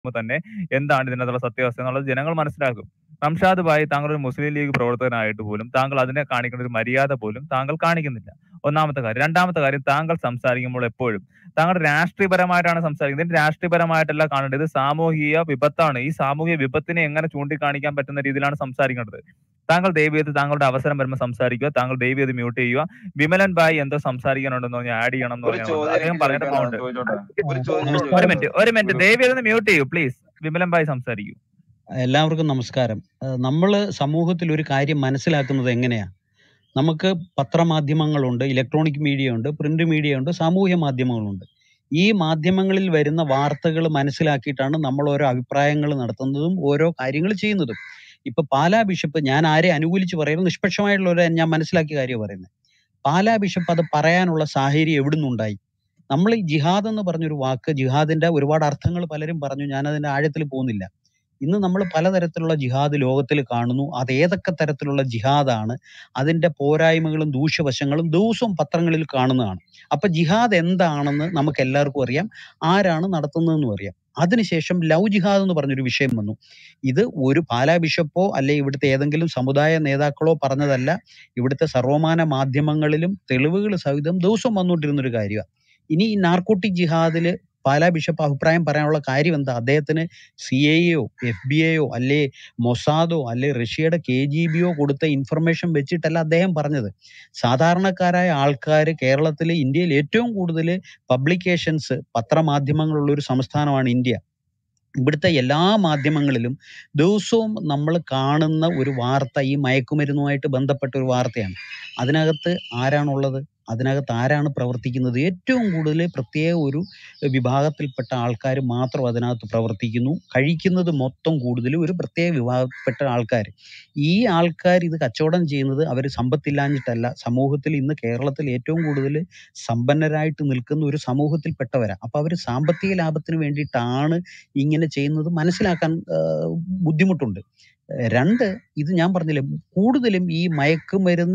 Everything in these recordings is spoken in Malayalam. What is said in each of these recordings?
തന്നെ എന്താണ് ഇതിനകത്തുള്ള സത്യാവസ്ഥ എന്നുള്ളത് ജനങ്ങൾ മനസ്സിലാക്കും റംഷാദ് ഭായി താങ്കൾ ഒരു മുസ്ലിം ലീഗ് പ്രവർത്തകനായിട്ട് പോലും താങ്കൾ അതിനെ കാണിക്കുന്ന ഒരു മര്യാദ പോലും താങ്കൾ കാണിക്കുന്നില്ല ഒന്നാമത്തെ കാര്യം രണ്ടാമത്തെ കാര്യം താങ്കൾ സംസാരിക്കുമ്പോൾ എപ്പോഴും താങ്കൾ രാഷ്ട്രീയപരമായിട്ടാണ് സംസാരിക്കുന്നത് ഇതിന് രാഷ്ട്രീയപരമായിട്ടല്ല കാണേണ്ടത് ഇത് സാമൂഹിക വിപത്താണ് ഈ സാമൂഹിക വിപത്തിനെ എങ്ങനെ ചൂണ്ടിക്കാണിക്കാൻ പറ്റുന്ന രീതിയിലാണ് സംസാരിക്കേണ്ടത് താങ്കൾ ദയവ് ചെയ്ത് താങ്കളുടെ അവസരം വരുമ്പോൾ സംസാരിക്കുക താങ്കൾ ദയവ് ചെയ്ത് മ്യൂട്ട് ചെയ്യുക വിമലൻ ഭായ് എന്തോ സംസാരിക്കാനുണ്ടെന്ന് പറഞ്ഞാൽ ആഡ് ചെയ്യണം എന്ന് ഒരു പറഞ്ഞാൽ ചോദ്യം അദ്ദേഹം എനിക്ക് പറഞ്ഞിട്ട് ചോദിക്കാനുണ്ട് പോകണ്ട് ചോദിച്ചോട്ടെ ഒരു ചോദ്യം ഒരു ചോദിച്ചോട്ടെ മിനിറ്റ് ഒരു മിനിറ്റ് ദയവ് ചെയ്ത് മ്യൂട്ട് ചെയ്യൂ പ്ലീസ് വിമലൻ ഭായ് സംസാരിക്കൂ എല്ലാവർക്കും നമസ്കാരം നമ്മൾ സമൂഹത്തിൽ ഒരു കാര്യം മനസ്സിലാക്കുന്നത് എങ്ങനെയാ നമുക്ക് പത്രമാധ്യമങ്ങളുണ്ട് ഇലക്ട്രോണിക് മീഡിയ ഉണ്ട് പ്രിന്റ് മീഡിയ ഉണ്ട് സാമൂഹ്യ മാധ്യമങ്ങളുണ്ട് ഈ മാധ്യമങ്ങളിൽ വരുന്ന വാർത്തകൾ മനസ്സിലാക്കിയിട്ടാണ് നമ്മൾ ഓരോ അഭിപ്രായങ്ങൾ നടത്തുന്നതും ഓരോ കാര്യങ്ങൾ ചെയ്യുന്നതും ഇപ്പൊ പാലാ ബിഷപ്പ് ഞാൻ ആരെ അനുകൂലിച്ച് പറയുന്നത് നിഷ്പക്ഷമായിട്ടുള്ള ഒരു ഞാൻ മനസ്സിലാക്കിയ കാര്യം പറയുന്നത് പാലാ ബിഷപ്പ് അത് പറയാനുള്ള സാഹചര്യം എവിടുന്നുണ്ടായി നമ്മൾ ഈ ജിഹാദ് എന്ന് പറഞ്ഞൊരു വാക്ക് ജിഹാദിന്റെ ഒരുപാട് അർത്ഥങ്ങൾ പലരും പറഞ്ഞു ഞാൻ അതിന്റെ ആഴത്തിൽ പോകുന്നില്ല ഇന്ന് നമ്മൾ പലതരത്തിലുള്ള ജിഹാദ് ലോകത്തിൽ കാണുന്നു അത് ഏതൊക്കെ തരത്തിലുള്ള ജിഹാദാണ് അതിന്റെ പോരായ്മകളും ദൂഷ്യവശങ്ങളും ദിവസവും പത്രങ്ങളിൽ കാണുന്നതാണ് അപ്പൊ ജിഹാദ് എന്താണെന്ന് നമുക്ക് എല്ലാവർക്കും അറിയാം ആരാണ് നടത്തുന്നതെന്നും അറിയാം അതിനുശേഷം ലവ് ജിഹാദ് എന്ന് പറഞ്ഞൊരു വിഷയം വന്നു ഇത് ഒരു പാലാ ബിഷപ്പോ അല്ലെ ഇവിടുത്തെ ഏതെങ്കിലും സമുദായ നേതാക്കളോ പറഞ്ഞതല്ല ഇവിടുത്തെ സർവമാന മാധ്യമങ്ങളിലും തെളിവുകൾ സഹിതം ദിവസവും വന്നുകൊണ്ടിരുന്ന ഒരു കാര്യമാണ് ഇനി ഈ നാർക്കോട്ടിക് ജിഹാദില് പാലാ ബിഷപ്പ് അഭിപ്രായം പറയാനുള്ള കാര്യം എന്താ അദ്ദേഹത്തിന് സി ഐ എയോ എഫ് ബി ഐയോ അല്ലെ മൊസാദോ അല്ലെ റഷ്യയുടെ കെ ജി ബിയോ കൊടുത്ത ഇൻഫർമേഷൻ വെച്ചിട്ടല്ല അദ്ദേഹം പറഞ്ഞത് സാധാരണക്കാരായ ആൾക്കാർ കേരളത്തിൽ ഇന്ത്യയിൽ ഏറ്റവും കൂടുതൽ പബ്ലിക്കേഷൻസ് പത്രമാധ്യമങ്ങളുള്ള ഒരു സംസ്ഥാനമാണ് ഇന്ത്യ ഇവിടുത്തെ എല്ലാ മാധ്യമങ്ങളിലും ദിവസവും നമ്മൾ കാണുന്ന ഒരു വാർത്ത ഈ മയക്കുമരുന്നുമായിട്ട് ബന്ധപ്പെട്ട ഒരു വാർത്തയാണ് അതിനകത്ത് ആരാണുള്ളത് അതിനകത്ത് ആരാണ് പ്രവർത്തിക്കുന്നത് ഏറ്റവും കൂടുതൽ പ്രത്യേക ഒരു വിഭാഗത്തിൽപ്പെട്ട ആൾക്കാർ മാത്രം അതിനകത്ത് പ്രവർത്തിക്കുന്നു കഴിക്കുന്നത് മൊത്തം കൂടുതൽ ഒരു പ്രത്യേക വിഭാഗത്തിൽപ്പെട്ട ആൾക്കാർ ഈ ആൾക്കാർ ഇത് കച്ചവടം ചെയ്യുന്നത് അവർ സമ്പത്തില്ലാഞ്ഞിട്ടല്ല സമൂഹത്തിൽ ഇന്ന് കേരളത്തിൽ ഏറ്റവും കൂടുതൽ സമ്പന്നരായിട്ട് നിൽക്കുന്ന ഒരു സമൂഹത്തിൽപ്പെട്ടവരാ അപ്പൊ അവർ സാമ്പത്തിക ലാഭത്തിന് വേണ്ടിയിട്ടാണ് ഇങ്ങനെ ചെയ്യുന്നത് മനസ്സിലാക്കാൻ ആ, ബുദ്ധിമുട്ടുണ്ട് രണ്ട് ഇത് ഞാൻ പറഞ്ഞില്ലേ കൂടുതലും ഈ മയക്കുമരുന്ന്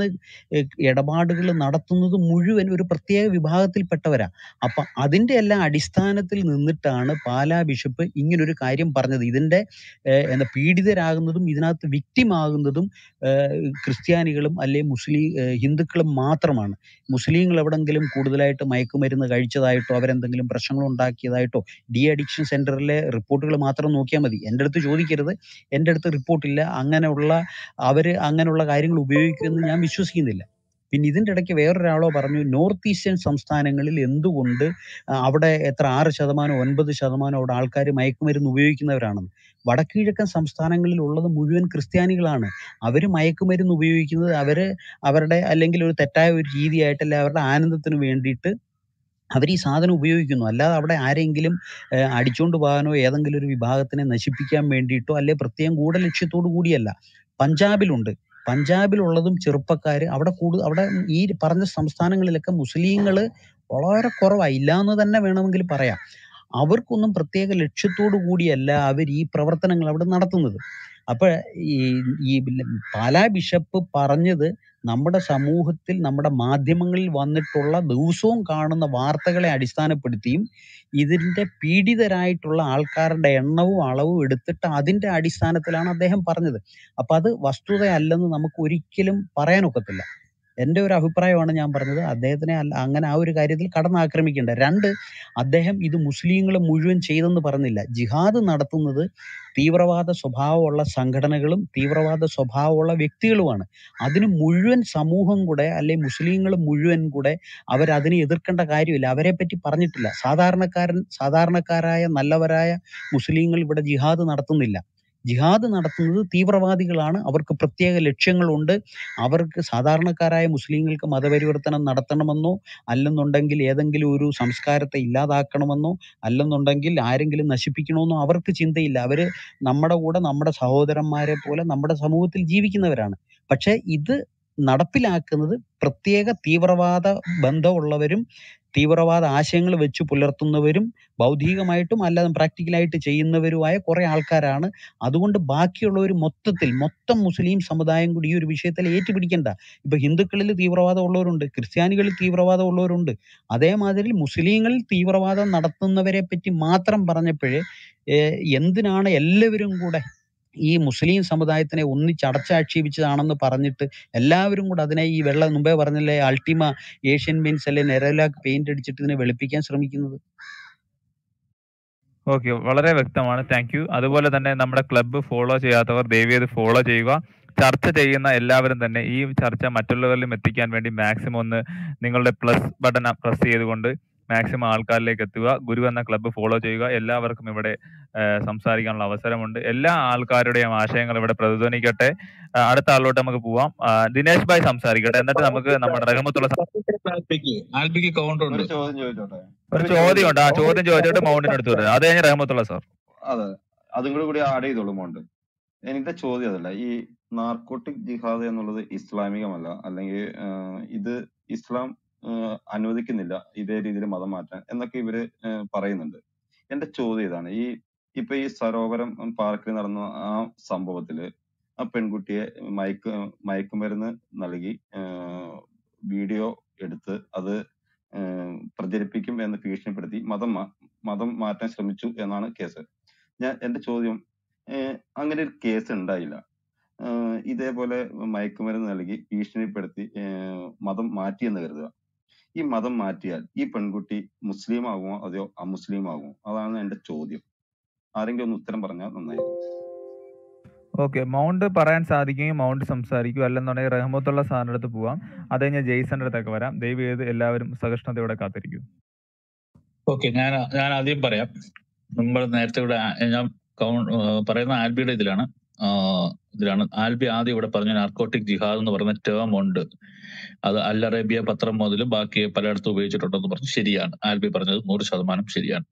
ഇടപാടുകൾ നടത്തുന്നത് മുഴുവൻ ഒരു പ്രത്യേക വിഭാഗത്തിൽപ്പെട്ടവരാ അപ്പൊ അതിന്റെ എല്ലാം അടിസ്ഥാനത്തിൽ നിന്നിട്ടാണ് പാലാ ബിഷപ്പ് ഇങ്ങനൊരു കാര്യം പറഞ്ഞത് ഇതിന്റെ ഏഹ്, എന്താ പീഡിതരാകുന്നതും ഇതിനകത്ത് victim ആകുന്നതും ഏഹ്, ക്രിസ്ത്യാനികളും അല്ലെ മുസ്ലിം ഏഹ്, ഹിന്ദുക്കളും മാത്രമാണ് മുസ്ലിങ്ങൾ എവിടെങ്കിലും കൂടുതലായിട്ട് മയക്കുമരുന്ന് കഴിച്ചതായിട്ടോ അവരെന്തെങ്കിലും പ്രശ്നങ്ങൾ ഉണ്ടാക്കിയതായിട്ടോ ഡി അഡിക്ഷൻ സെന്ററിലെ റിപ്പോർട്ടുകൾ മാത്രം നോക്കിയാൽ മതി എൻ്റെ അടുത്ത് ചോദിക്കരുത് എൻ്റെ അടുത്ത് റിപ്പോർട്ടില്ല അങ്ങനെയുള്ള അവര് അങ്ങനെയുള്ള കാര്യങ്ങൾ ഉപയോഗിക്കുമെന്ന് ഞാൻ വിശ്വസിക്കുന്നില്ല പിന്നെ ഇതിൻ്റെ ഇടയ്ക്ക് വേറൊരാളോ പറഞ്ഞു നോർത്ത് ഈസ്റ്റേൺ സംസ്ഥാനങ്ങളിൽ എന്തുകൊണ്ട് ആ, അവിടെ എത്ര ആറ് ശതമാനം ഒൻപത് ശതമാനം അവിടെ ആൾക്കാർ മയക്കുമരുന്ന് ഉപയോഗിക്കുന്നവരാണെന്ന് വടക്കുകിഴക്കൻ സംസ്ഥാനങ്ങളിൽ ഉള്ളത് മുഴുവൻ ക്രിസ്ത്യാനികളാണ് അവർ മയക്കുമരുന്ന് ഉപയോഗിക്കുന്നത് അവര് അവരുടെ അല്ലെങ്കിൽ ഒരു തെറ്റായ ഒരു രീതിയായിട്ടല്ല അവരുടെ ആനന്ദത്തിന് വേണ്ടിയിട്ട് അവർ ഈ സാധനം ഉപയോഗിക്കുന്നു അല്ലാതെ അവിടെ ആരെങ്കിലും ഏഹ്, അടിച്ചോണ്ട് പോകാനോ ഏതെങ്കിലും ഒരു വിഭാഗത്തിനെ നശിപ്പിക്കാൻ വേണ്ടിയിട്ടോ അല്ലെ പ്രത്യേകം ഗൂഢലക്ഷ്യത്തോടു കൂടിയല്ല പഞ്ചാബിലുണ്ട് പഞ്ചാബിലുള്ളതും ചെറുപ്പക്കാർ അവിടെ കൂടുതൽ അവിടെ ഈ പറഞ്ഞ സംസ്ഥാനങ്ങളിലൊക്കെ മുസ്ലിങ്ങൾ വളരെ കുറവാണ് ഇല്ല എന്ന് തന്നെ വേണമെങ്കിൽ പറയാം അവർക്കൊന്നും പ്രത്യേക ലക്ഷ്യത്തോടു കൂടിയല്ല അവർ ഈ പ്രവർത്തനങ്ങൾ അവിടെ നടത്തുന്നത് അപ്പൊ ഈ ഈ പാലാ ബിഷപ്പ് പറഞ്ഞത് നമ്മുടെ സമൂഹത്തിൽ നമ്മുടെ മാധ്യമങ്ങളിൽ വന്നിട്ടുള്ള ദിവസവും കാണുന്ന വാർത്തകളെ അടിസ്ഥാനപ്പെടുത്തിയും ഇതിന്റെ പീഡിതരായിട്ടുള്ള ആൾക്കാരുടെ എണ്ണവും അളവും എടുത്തിട്ട് അതിന്റെ അടിസ്ഥാനത്തിലാണ് അദ്ദേഹം പറഞ്ഞത് അപ്പൊ അത് വസ്തുതയല്ലെന്ന് നമുക്ക് ഒരിക്കലും പറയാനൊക്കത്തില്ല എൻ്റെ ഒരു അഭിപ്രായമാണ് ഞാൻ പറഞ്ഞത് അദ്ദേഹത്തിനെ അല്ല അങ്ങനെ ആ ഒരു കാര്യത്തിൽ കടന്നാക്രമിക്കേണ്ട രണ്ട് അദ്ദേഹം ഇത് മുസ്ലിങ്ങൾ മുഴുവൻ ചെയ്തെന്ന് പറഞ്ഞില്ല ജിഹാദ് നടത്തുന്നത് തീവ്രവാദ സ്വഭാവമുള്ള സംഘടനകളും തീവ്രവാദ സ്വഭാവമുള്ള വ്യക്തികളുമാണ് അതിന് മുഴുവൻ സമൂഹം കൂടെ അല്ലെ മുസ്ലിങ്ങൾ മുഴുവൻ കൂടെ അവരതിനെ എതിർക്കേണ്ട കാര്യമില്ല അവരെ പറ്റി പറഞ്ഞിട്ടില്ല സാധാരണക്കാരൻ സാധാരണക്കാരായ നല്ലവരായ മുസ്ലിങ്ങൾ ഇവിടെ ജിഹാദ് നടത്തുന്നില്ല ജിഹാദ് നടത്തുന്നത് തീവ്രവാദികളാണ് അവർക്ക് പ്രത്യേക ലക്ഷ്യങ്ങളുണ്ട് അവർക്ക് സാധാരണക്കാരായ മുസ്ലിങ്ങൾക്ക് മതപരിവർത്തനം നടത്തണമെന്നോ അല്ലെന്നുണ്ടെങ്കിൽ ഏതെങ്കിലും ഒരു സംസ്കാരത്തെ ഇല്ലാതാക്കണമെന്നോ അല്ലെന്നുണ്ടെങ്കിൽ ആരെങ്കിലും നശിപ്പിക്കണമെന്നോ അവർക്ക് ചിന്തയില്ല അവര് നമ്മുടെ കൂടെ നമ്മുടെ സഹോദരന്മാരെ പോലെ നമ്മുടെ സമൂഹത്തിൽ ജീവിക്കുന്നവരാണ് പക്ഷെ ഇത് നടപ്പിലാക്കുന്നത് പ്രത്യേക തീവ്രവാദ ബന്ധമുള്ളവരും തീവ്രവാദ ആശയങ്ങൾ വെച്ച് പുലർത്തുന്നവരും ബൗദ്ധികമായിട്ടും അല്ലാതെ പ്രാക്ടിക്കലായിട്ട് ചെയ്യുന്നവരുമായ കുറെ ആൾക്കാരാണ് അതുകൊണ്ട് ബാക്കിയുള്ളവർ മൊത്തത്തിൽ മൊത്തം മുസ്ലിം സമുദായം കൂടി ഈ ഒരു വിഷയത്തിൽ ഏറ്റുപിടിക്കണ്ട ഇപ്പൊ ഹിന്ദുക്കളിൽ തീവ്രവാദം ഉള്ളവരുണ്ട് ക്രിസ്ത്യാനികളിൽ തീവ്രവാദം ഉള്ളവരുണ്ട് അതേമാതിരി മുസ്ലിങ്ങളിൽ തീവ്രവാദം നടത്തുന്നവരെ പറ്റി മാത്രം പറഞ്ഞപ്പോഴേ ഏഹ് എന്തിനാണ് എല്ലാവരും കൂടെ ഈ മുസ്ലിം സമുദായത്തിനെ ഒന്നിച്ചടച്ചാക്ഷേപിച്ചതാണെന്ന് പറഞ്ഞിട്ട് എല്ലാവരും കൂടെ അതിനെ ഈ വെള്ള മുമ്പേ പറഞ്ഞില്ലേ അൾട്ടിമ ഏഷ്യൻ പെയിന്റ്സ് അല്ലെ നെറോലാക്ക് പെയിന്റ് അടിച്ചിട്ട് ഇതിനെ വെളുപ്പിക്കാൻ ശ്രമിക്കുന്നത് ഓക്കെ വളരെ വ്യക്തമാണ് താങ്ക് യു അതുപോലെ തന്നെ നമ്മുടെ ക്ലബ്ബ് ഫോളോ ചെയ്യാത്തവർ ദയവേത് ഫോളോ ചെയ്യുക ചർച്ച ചെയ്യുന്ന എല്ലാവരും തന്നെ ഈ ചർച്ച മറ്റുള്ളവരിലും എത്തിക്കാൻ വേണ്ടി മാക്സിമം ഒന്ന് നിങ്ങളുടെ പ്ലസ് ബട്ടൺ പ്രസ് ചെയ്തുകൊണ്ട് മാക്സിമം ആൾക്കാരിലേക്ക് എത്തുക ഗുരു എന്ന ക്ലബ്ബ് ഫോളോ ചെയ്യുക എല്ലാവർക്കും ഇവിടെ ആ, സംസാരിക്കാനുള്ള അവസരമുണ്ട് എല്ലാ ആൾക്കാരുടെയും ആശയങ്ങൾ ഇവിടെ പ്രതിധ്വനിക്കട്ടെ ആ, അടുത്ത ആളിലോട്ട് നമുക്ക് പോവാം ആ, ദിനേശ് ഭായ് സംസാരിക്കട്ടെ എന്നിട്ട് നമുക്ക് നമ്മുടെ റഹമത്തുള്ള സം- ആൽബിക്ക് ആൽബിക്ക് കൗണ്ടർ ഉണ്ട് ഒരു ചോദ്യം ചോദിച്ചോട്ടെ ഒരു ചോദ്യമുണ്ട് ആ ചോദ്യം ചോദിച്ചിട്ട് മൗണ്ടിന് എടുത്തു വരും അത് കഴിഞ്ഞ് റഹമത്തുള്ള സാർ അതെ അതും കൂടി കൂടി ആഡ് ചെയ്തോളൂ മോണ്ട് എന്റെ ചോദ്യം അതല്ല ഈ നാർക്കോട്ടിക് ജിഹാദ് എന്നുള്ളത് ഇസ്ലാമികമല്ല അല്ലെങ്കിൽ ആഹ്, ഇത് ഇസ്ലാം ആഹ്, അനുവദിക്കുന്നില്ല ഇതേ രീതിയിൽ മതം മാറ്റാൻ എന്നൊക്കെ ഇവര് ആഹ്, പറയുന്നുണ്ട് എന്റെ ചോദ്യം ഇതാണ് ഈ ഇപ്പൊ ഈ സരോവരം പാർക്കിൽ നടന്ന ആ സംഭവത്തില് ആ പെൺകുട്ടിയെ മയക്ക് മയക്കുമരുന്ന് നൽകി ആഹ്, വീഡിയോ എടുത്ത് അത് ആഹ്, പ്രചരിപ്പിക്കും എന്ന് ഭീഷണിപ്പെടുത്തി മതം മാ- മതം മാറ്റാൻ ശ്രമിച്ചു എന്നാണ് കേസ് ഞാൻ എന്റെ ചോദ്യം ഏഹ് അങ്ങനെ ഒരു കേസ് ഉണ്ടായില്ല ഏഹ് ഇതേപോലെ മയക്കുമരുന്ന് നൽകി ഭീഷണിപ്പെടുത്തി ഏഹ് മതം മാറ്റിയെന്ന് കരുതുക ഈ മതം മാറ്റിയാൽ ഈ പെൺകുട്ടി മുസ്ലിം ആകുമോ അതെയോ അമുസ്ലിം ആകുമോ അതാണ് എന്റെ ചോദ്യം ആരെങ്കിലും ഒന്ന് ഉത്തരം പറഞ്ഞാൽ നന്നായിരുന്നു ഓക്കെ മൗണ്ട് പറയാൻ സാധിക്കുമെങ്കിൽ മൗണ്ട് സംസാരിക്കും അല്ലെന്നുണ്ടെങ്കിൽ റഹ്മത്തുള്ള സാറിന്റെ അടുത്ത് പോവാം അത് കഴിഞ്ഞ് ജെയ്സന്റെ അടുത്തൊക്കെ വരാം ദയവ് ചെയ്ത് എല്ലാവരും സഹിഷ്ണുതയോടെ കാത്തിരിക്കും ഓക്കെ ഞാൻ ഞാൻ ആദ്യം പറയാം നമ്മൾ നേരത്തെ ഇവിടെ ആ- ഞാൻ കൗ- ആ, പറയുന്ന ആൽബിയുടെ ഇതിലാണ് ആ, ഇതിലാണ് ആൽബി ആദ്യം ഇവിടെ പറഞ്ഞ നാർക്കോട്ടിക് ജിഹാദ് എന്ന് പറയുന്ന ടേം ഉണ്ട് അത് അൽ അറേബ്യ പത്രം മുതൽ ബാക്കി പലയിടത്തും ഉപയോഗിച്ചിട്ടുണ്ടെന്ന് പറഞ്ഞു ശരിയാണ് ആൽബി പറഞ്ഞത് നൂറ് ശതമാനം ശരിയാണ്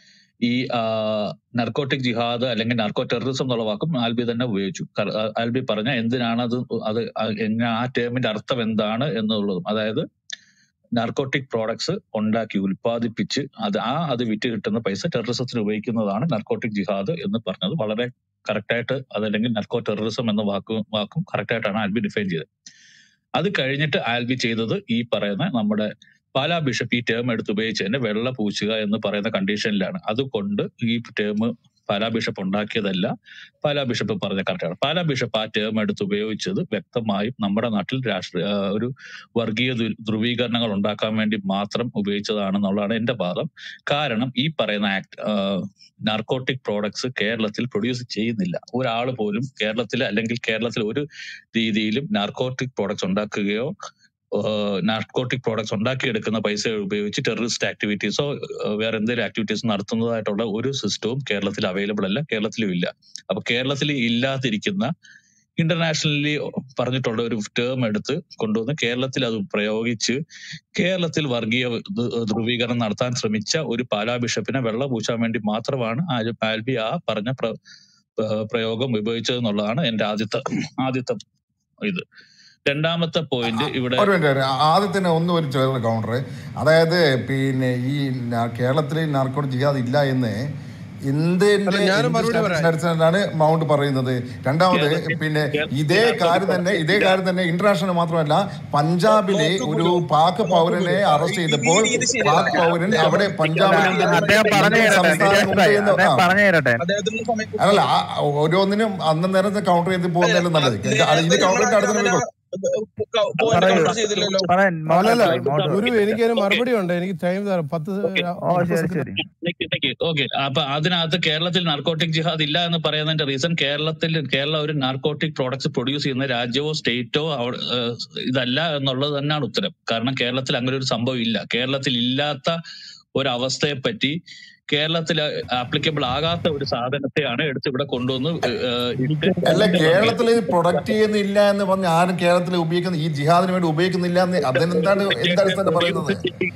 ഈ നർക്കോട്ടിക് ജിഹാദ് അല്ലെങ്കിൽ നാർക്കോ ടെററിസം എന്നുള്ള വാക്കും ആൽബി തന്നെ ഉപയോഗിച്ചു കർ- ആ- ആൽബി പറഞ്ഞ എന്തിനാണ് അത് അത് ആ- എങ്ങനെ ആ ടേമിന്റെ അർത്ഥം എന്താണ് എന്നുള്ളതും അതായത് നാർക്കോട്ടിക് പ്രോഡക്ട്സ് ഉണ്ടാക്കി ഉൽപ്പാദിപ്പിച്ച് അത് ആ അത് വിറ്റ് കിട്ടുന്ന പൈസ ടെററിസത്തിന് ഉപയോഗിക്കുന്നതാണ് നാർക്കോട്ടിക് ജിഹാദ് എന്ന് പറഞ്ഞത് വളരെ കറക്റ്റായിട്ട് അതല്ലെങ്കിൽ നർക്കോ ടെററിസം എന്ന വാക്കും വാക്കും കറക്റ്റായിട്ടാണ് ആൽബി ഡിഫൈൻ ചെയ്തത് അത് കഴിഞ്ഞിട്ട് ആൽബി ചെയ്തത് ഈ പറയുന്ന നമ്മുടെ പാലാ ബിഷപ്പ് ഈ ടേം എടുത്ത് ഉപയോഗിച്ച് തന്നെ വെള്ള പൂശുക എന്ന് പറയുന്ന കണ്ടീഷനിലാണ് അതുകൊണ്ട് ഈ ടേം പാലാ ബിഷപ്പ് ഉണ്ടാക്കിയതല്ല പാലാ ബിഷപ്പ് പറഞ്ഞ കറക്റ്റാണ് പാലാ ബിഷപ്പ് ആ ടേം എടുത്ത് ഉപയോഗിച്ചത് വ്യക്തമായും നമ്മുടെ നാട്ടിൽ രാഷ്ട്രീയ ആ, ഒരു വർഗീയ ധ്രു- ധ്രുവീകരണങ്ങൾ ഉണ്ടാക്കാൻ വേണ്ടി മാത്രം ഉപയോഗിച്ചതാണെന്നുള്ളതാണ് എന്റെ വാദം കാരണം ഈ പറയുന്ന ആക്ട് നാർക്കോട്ടിക് പ്രോഡക്ട്സ് കേരളത്തിൽ പ്രൊഡ്യൂസ് ചെയ്യുന്നില്ല ഒരാൾ പോലും കേരളത്തിൽ അല്ലെങ്കിൽ കേരളത്തിൽ ഒരു രീതിയിലും നാർക്കോട്ടിക് പ്രോഡക്ട്സ് ഉണ്ടാക്കുകയോ നാർക്കോട്ടിക് പ്രോഡക്ട്സ് ഉണ്ടാക്കിയെടുക്കുന്ന പൈസ ഉപയോഗിച്ച് ടെററിസ്റ്റ് ആക്ടിവിറ്റീസോ വേറെ എന്തെങ്കിലും ആക്ടിവിറ്റീസ് നടത്തുന്നതായിട്ടുള്ള ഒരു സിസ്റ്റവും കേരളത്തിൽ അവൈലബിൾ അല്ല കേരളത്തിലും ഇല്ല അപ്പൊ കേരളത്തിൽ ഇല്ലാതിരിക്കുന്ന ഇന്റർനാഷണലി പറഞ്ഞിട്ടുള്ള ഒരു ടേം എടുത്ത് കൊണ്ടുവന്ന് കേരളത്തിൽ അത് പ്രയോഗിച്ച് കേരളത്തിൽ വർഗീയ ധ- ധ്രുവീകരണം നടത്താൻ ശ്രമിച്ച ഒരു പാലാ ബിഷപ്പിനെ വെള്ളം പൂശാൻ വേണ്ടി മാത്രമാണ് ആൽ- ആൽബി ആ പറഞ്ഞ പ്ര- ഏഹ് പ്രയോഗം ഉപയോഗിച്ചതെന്നുള്ളതാണ് എന്റെ ആദ്യത്തെ ആദ്യത്തെ ഇത് രണ്ടാമത്തെ പോയിന്റ് ഇവിടെ ഒരു മിനിറ്റ് ആദ്യത്തിന് ഒന്ന് ഒരു ചെറിയ കൗണ്ടർ അതായത് പിന്നെ ഈ ന- കേരളത്തിൽ നാർക്കോട്ടിക് ജിഹാദ് ഇല്ല എന്ന് ഇന്ത്യന്റെ അല്ല ഞാനും മറുപടി പറയാം അടിസ്ഥാനത്തിലാണ് മൗണ്ട് പറയുന്നത് രണ്ടാമത് പിന്നെ ഇതേ കാര്യം തന്നെ ഇതേ കാര്യം തന്നെ ഇന്റർനാഷണൽ മാത്രമല്ല പഞ്ചാബിലെ ഒരു പാക് പൗരനെ അറസ്റ്റ് ചെയ്തപ്പോൾ പാക് പൗരൻ അവിടെ പഞ്ചാബിലെ അദ്ദേഹം പറഞ്ഞു തരട്ടെ സംസ്ഥാനം ദിനേശ് ഉണ്ട് ഭായ് എന്ന് അദ്ദേഹം ആ പറഞ്ഞു തരട്ടെ അദ്ദേഹത്തിന് സമയം അല്ലല്ല ആ ഓരോന്നിനും അന്ന നേരത്തെ കൗണ്ടർ ചെയ്ത് പോകുന്നതല്ലേ നല്ലത് ഇത് കൗണ്ടറിന്റെ അടുത്ത് പോയിന്റ് പറയൂ കംപ്ലീറ്റ് ചെയ്തില്ലല്ലോ പറയാൻ മൗണ്ട് അല്ലല്ല പോയി, മൗണ്ട് പോയി. ഗുരു എനിക്ക് ഒരു മറുപടി ഉണ്ട് എനിക്ക് ടൈം തരാം പത്ത് ഓക്കെ ഓ മുപ്പത് ശരി സെക്കൻഡ് ശരി ഓക്കെ അപ്പൊ അതിനകത്ത് കേരളത്തിൽ നാർക്കോട്ടിക് ജിഹാദ് ഇല്ല എന്ന് പറയുന്നതിന്റെ റീസൺ കേരളത്തിൽ കേരളം ഒരു നാർക്കോട്ടിക് പ്രോഡക്ട്സ് പ്രൊഡ്യൂസ് ചെയ്യുന്ന രാജ്യമോ സ്റ്റേറ്റോ അവിടെ ഏഹ്, ഇതല്ല എന്നുള്ളത് തന്നെയാണ് ഉത്തരം കാരണം കേരളത്തിൽ അങ്ങനെ ഒരു സംഭവം ഇല്ല കേരളത്തിൽ ഇല്ലാത്ത ഒരു അവസ്ഥയെ പറ്റി കേരളത്തിൽ ആപ്ലിക്കബിൾ ആകാത്ത ഒരു സാധനത്തെയാണ് എടുത്ത് ഇവിടെ കൊണ്ടുവന്ന് ഏഹ്, ഇട്ട് അല്ല കേരളത്തിൽ പ്രൊഡക്റ്റ് ചെയ്യുന്നില്ല എന്ന് പറഞ്ഞ് ആരും കേരളത്തിൽ ഉപയോഗിക്കുന്ന ഈ ജിഹാദിന് വേണ്ടി ഉപയോഗിക്കുന്നില്ല എന്ന് അതിനെന്താണ് എന്താണ് പറയുന്നത്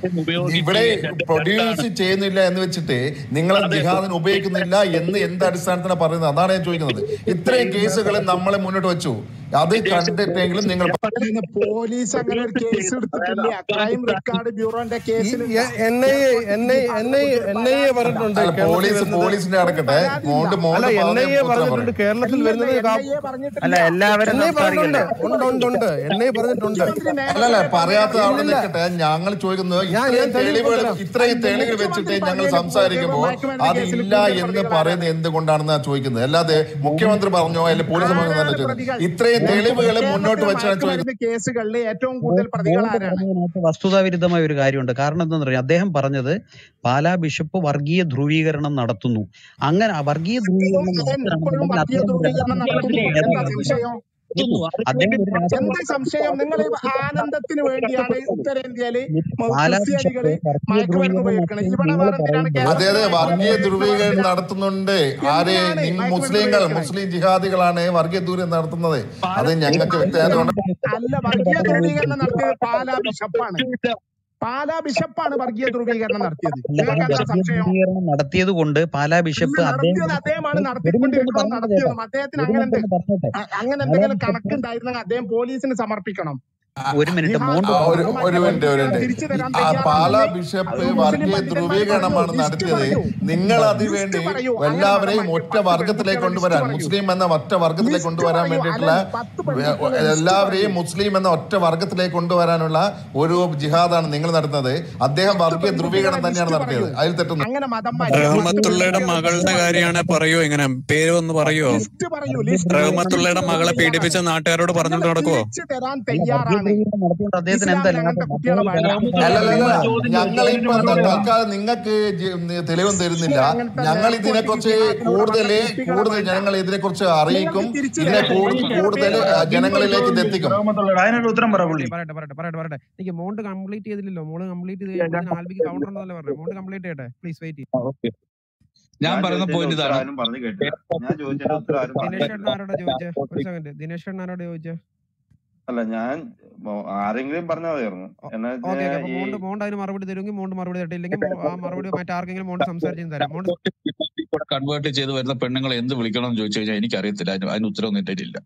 ഇവിടെ പ്രൊഡ്യൂസ് ചെയ്യുന്നില്ല എന്ന് വെച്ചിട്ട് നിങ്ങൾ ജിഹാദിന് ഉപയോഗിക്കുന്നില്ല എന്ന് എന്ത് അടിസ്ഥാനത്തിലാണ് പറയുന്നത് അതാണ് ഞാൻ ചോദിക്കുന്നത് ഇത്രയും കേസുകൾ നമ്മളെ മുന്നോട്ട് വെച്ചു അത് കണ്ടിട്ടെങ്കിലും നിങ്ങൾ അതിന് പോലീസ് അങ്ങനെ ഒരു കേസ് എടുത്തിട്ടില്ല ക്രൈം റെക്കോർഡ് ബ്യൂറോന്റെ കേസിൽ N I A N I N I N I A പറഞ്ഞിട്ടുണ്ട് അല്ല കേരളത്തിൽ പോലീസ് വരുന്നത് പോലീസിന്റെ അടക്കട്ടെ മോണ്ട് അല്ല മോണ്ട് എൻ ഐ എ പറഞ്ഞ ഉത്തരം പറഞ്ഞിട്ടുണ്ട് പറയും കേരളത്തിൽ വരുന്നത് കാ- പറഞ്ഞിട്ടില്ല അല്ല എല്ലാവരും എൻ ഐ പറഞ്ഞിട്ടുണ്ട് സംസാരിക്കണ്ടേ ഉണ്ട് ഉണ്ട് ഉണ്ട് എൻ ഐ പറഞ്ഞിട്ടുണ്ട് അല്ലല്ല പറയാത്ത അവിടെ നിൽക്കട്ടെ ഞങ്ങൾ ചോദിക്കുന്നത് ഞാൻ- ഇത്രയും ഞാൻ തെളിവ് തെളിവുകൾ തരാം. ഇത്രയും തെളിവുകൾ വെച്ചിട്ട് ഞങ്ങൾ സംസാരിക്കുമ്പോൾ അതില്ല എന്ന് പറയുന്നത് എന്തുകൊണ്ടാണെന്ന് ഞാൻ ചോദിക്കുന്നത് അല്ലാതെ മുഖ്യമന്ത്രി പറഞ്ഞോ അല്ലെങ്കിൽ പോലീസ് പറഞ്ഞോ എന്നല്ല ചോദിക്കുന്നത് ഇത്രയും തെളിവുകൾ മുന്നോട്ട് വെച്ചാണ് ചോദിക്കുന്നത് കേസുകളിൽ ഏറ്റവും കൂടുതൽ പ്രതികൾ ആരാണ് പറഞ്ഞതിനകത്ത് വസ്തുതാവിരുദ്ധമായ ഒരു കാര്യമുണ്ട് കാരണം എന്താണെന്ന് അറിയാം അദ്ദേഹം പറഞ്ഞത് പാലാ ബിഷപ്പ് വർഗീയ ധ്രുവീകരണം നടത്തുന്നു അങ്ങനെ ആ വർഗീയ ധ്രുവീകരണം ഇപ്പോഴും വർഗീയ ധ്രുവീകരണം നടത്തുന്നു എന്താ സംശയം അദ്ദേഹം ഒരു രാഷ്ട്രീയ എന്താ സംശയം നിങ്ങൾ ഈ ആനന്ദത്തിന് വേണ്ടിയാണ് ഉത്തരേന്ത്യയില് പാലാ ക്രിസ്ത്യാനികള് ബിഷപ്പ് വർഗീയ മയക്കുമരുന്ന് ധ്രുവീകരണം ഉപയോഗിക്കണം ഇവിടെ നടത്തുന്നു വേറെ എന്തിനാണ് അതെ അതെ വർഗീയ ധ്രുവീകരണം നടത്തുന്നുണ്ട് ആര് എന്തിനാണ് നിങ്ങൾ മയക്കുമരുന്ന് മുസ്ലിങ്ങൾ ഉപയോഗിക്കണേ? മുസ്ലിം ജിഹാദികളാണ് വർഗീയ ദൂരം നടത്തുന്നത് അത് ഞങ്ങൾക്ക് വ്യക്തമായതുകൊണ്ട് അല്ല വർഗീയ ധ്രുവീകരണം നടത്തിയത് പാലാ ബിഷപ്പാണ് പാലാ ബിഷപ്പാണ് വർഗീയ ധ്രുവീകരണം നടത്തിയത് അല്ല നിങ്ങൾക്ക് എന്താ വർഗീയ സംശയം ധ്രുവീകരണം നടത്തിയത് കൊണ്ട് പാലാ ബിഷപ്പ് ഇല്ല, അദ്ദേഹം നടത്തിയത് അദ്ദേഹമാണ് ഒരു മിനിറ്റ് ഒന്ന് നടത്തിക്കൊണ്ടിരിക്കുന്നത് പറഞ്ഞോട്ടെ നടത്തിയതും അദ്ദേഹത്തിന് ഒരു അങ്ങനെ മിനിറ്റ് എന്ത് ഒന്ന് പറഞ്ഞോട്ടെ അ- അങ്ങനെ എന്തെങ്കിലും കണക്കുണ്ടായിരുന്നെങ്കിൽ അദ്ദേഹം പോലീസിന് സമർപ്പിക്കണം ഒരു മിനിറ്റ് മോണ്ട് ആ, ഒരു ഒരു മിനിറ്റ് ഒരു തിരിച്ചു മിനിറ്റ് തരാൻ ആ പാലാ തയ്യാറാണെങ്കിൽ ബിഷപ്പ് അത് മുസ്ലിം വർഗീയ പണ്ഡിതന്മാർ ധ്രുവീകരണമാണ് പറയൂ, ലിസ്റ്റ് നടത്തിയത് പറയൂ. നിങ്ങൾ ലിസ്റ്റ് അതിനുവേണ്ടി പറയൂ. അങ്ങനെ എല്ലാവരെയും പത്ത് ഒറ്റ പത്ത് വർഗത്തിലേക്ക് പെൺകുട്ടികളെ കൊണ്ടുവരാൻ ലിസ്റ്റ് മുസ്ലിം എന്ന ഒറ്റ വർഗത്തിലേക്ക് ലിസ്റ്റ് കൊണ്ടുവരാൻ പറയൂ. വേണ്ടിയിട്ടുള്ള അല്ല, പത്ത് പെൺകുട്ടികളെ ലിസ്റ്റ് എല്ലാവരെയും മുസ്ലിം എന്ന ഒറ്റ വർഗത്തിലേക്ക് കൊണ്ടുവരാനുള്ള ഒരു ജിഹാദാണ് നിങ്ങൾ നടത്തുന്നത് അദ്ദേഹം വർഗീയ ധ്രുവീകരണം തന്നെയാണ് നടത്തിയത് അതിൽ തെറ്റൊന്നും അങ്ങനെ മതം റഹ്മത്തുള്ളയുടെ മകളുടെ കാര്യമാണ് പറയൂ എങ്ങനെ പേര് ഒന്ന് പറയോ ലിസ്റ്റ് പറയൂ ലിസ്റ്റ് റഹ്മത്തുള്ളയുടെ മകളെ പീഡിപ്പിച്ച നാട്ടുകാരോട് പറഞ്ഞിട്ട് നടക്കുവോ തിരിച്ചു തരാൻ അല്ല, വർഗീയ തയ്യാറാണ് ധ്രുവീകരണം നടത്തിയത് അദ്ദേഹത്തിന് എന്താ ഇസ്ലാമിൽ ലാഭം അങ്ങനത്തെ കുട്ടികളെ അപ്പോൾ വേണ്ട. അല്ലല്ല ഞങ്ങൾ ഇപ്പൊ എന്താ തൽക്കാലം നിങ്ങൾക്ക് ജി- തെളിവും തരുന്നില്ല ഞങ്ങൾ ഇതിനെക്കുറിച്ച് കൂടുതൽ കൂടുതൽ ജനങ്ങൾ ഇതിനെക്കുറിച്ച് അറിയിക്കും ഇതിനെ കൂടുതൽ കൂടുതൽ ജനങ്ങളിലേക്ക് ഇത് എത്തിക്കും അതിനൊരു ഉത്തരം പറ പുള്ളി പറയട്ടെ പറയട്ടെ പറയട്ടെ പറയട്ടെ എനിക്ക് മോണ്ട് കംപ്ലീറ്റ് ചെയ്തില്ലല്ലോ മോള് കംപ്ലീറ്റ് ചെയ്ത് കഴിഞ്ഞാൽ ആൽബിക്ക് കൗണ്ടർ ഉണ്ടെന്നല്ലേ പറഞ്ഞത് മോണ്ട് കംപ്ലീറ്റ് ചെയ്യട്ടെ പ്ലീസ് വെയിറ്റ് ഞാൻ പറയുന്ന പോയിന്റ് ഉത്തരം ഇതാണ് ആരും പറഞ്ഞു കേട്ടില്ല ഞാൻ ചോദിച്ചതിന്റെ ഉത്തരം ആരും പറഞ്ഞു ദിനേശ് കേട്ടില്ല ഏട്ടൻ ആരോടാ ചോദിച്ചേ ഒരു സെക്കൻഡ് ദിനേശ് ഏട്ടൻ ആരോടാ ചോദിച്ചേ അല്ല ഞാൻ മോ- ആരെങ്കിലും പറഞ്ഞാൽ മതിയായിരുന്നു എന്നാ ഓക്കെ ഓക്കെ വെച്ചാ അപ്പൊ ഈ മോണ്ട് മോണ്ട് അതിന് മറുപടി തരുമെങ്കിൽ മോണ്ട് മറുപടി തട്ടില്ലെങ്കിൽ മോ- ആ മറുപടി മറ്റാർക്കെങ്കിലും മോണ്ട് സംസാരിച്ചു തരാം മോണ്ട് കൺവേർട്ട് ചെയ്ത് വരുന്ന പെണ്ണുങ്ങളെ എന്ത് വിളിക്കണം എന്ന് ചോദിച്ചു കഴിഞ്ഞാൽ എനിക്കറിയത്തില്ല അതിന് അതിന് ഉത്തരവൊന്നും എന്റെ കയ്യിലില്ല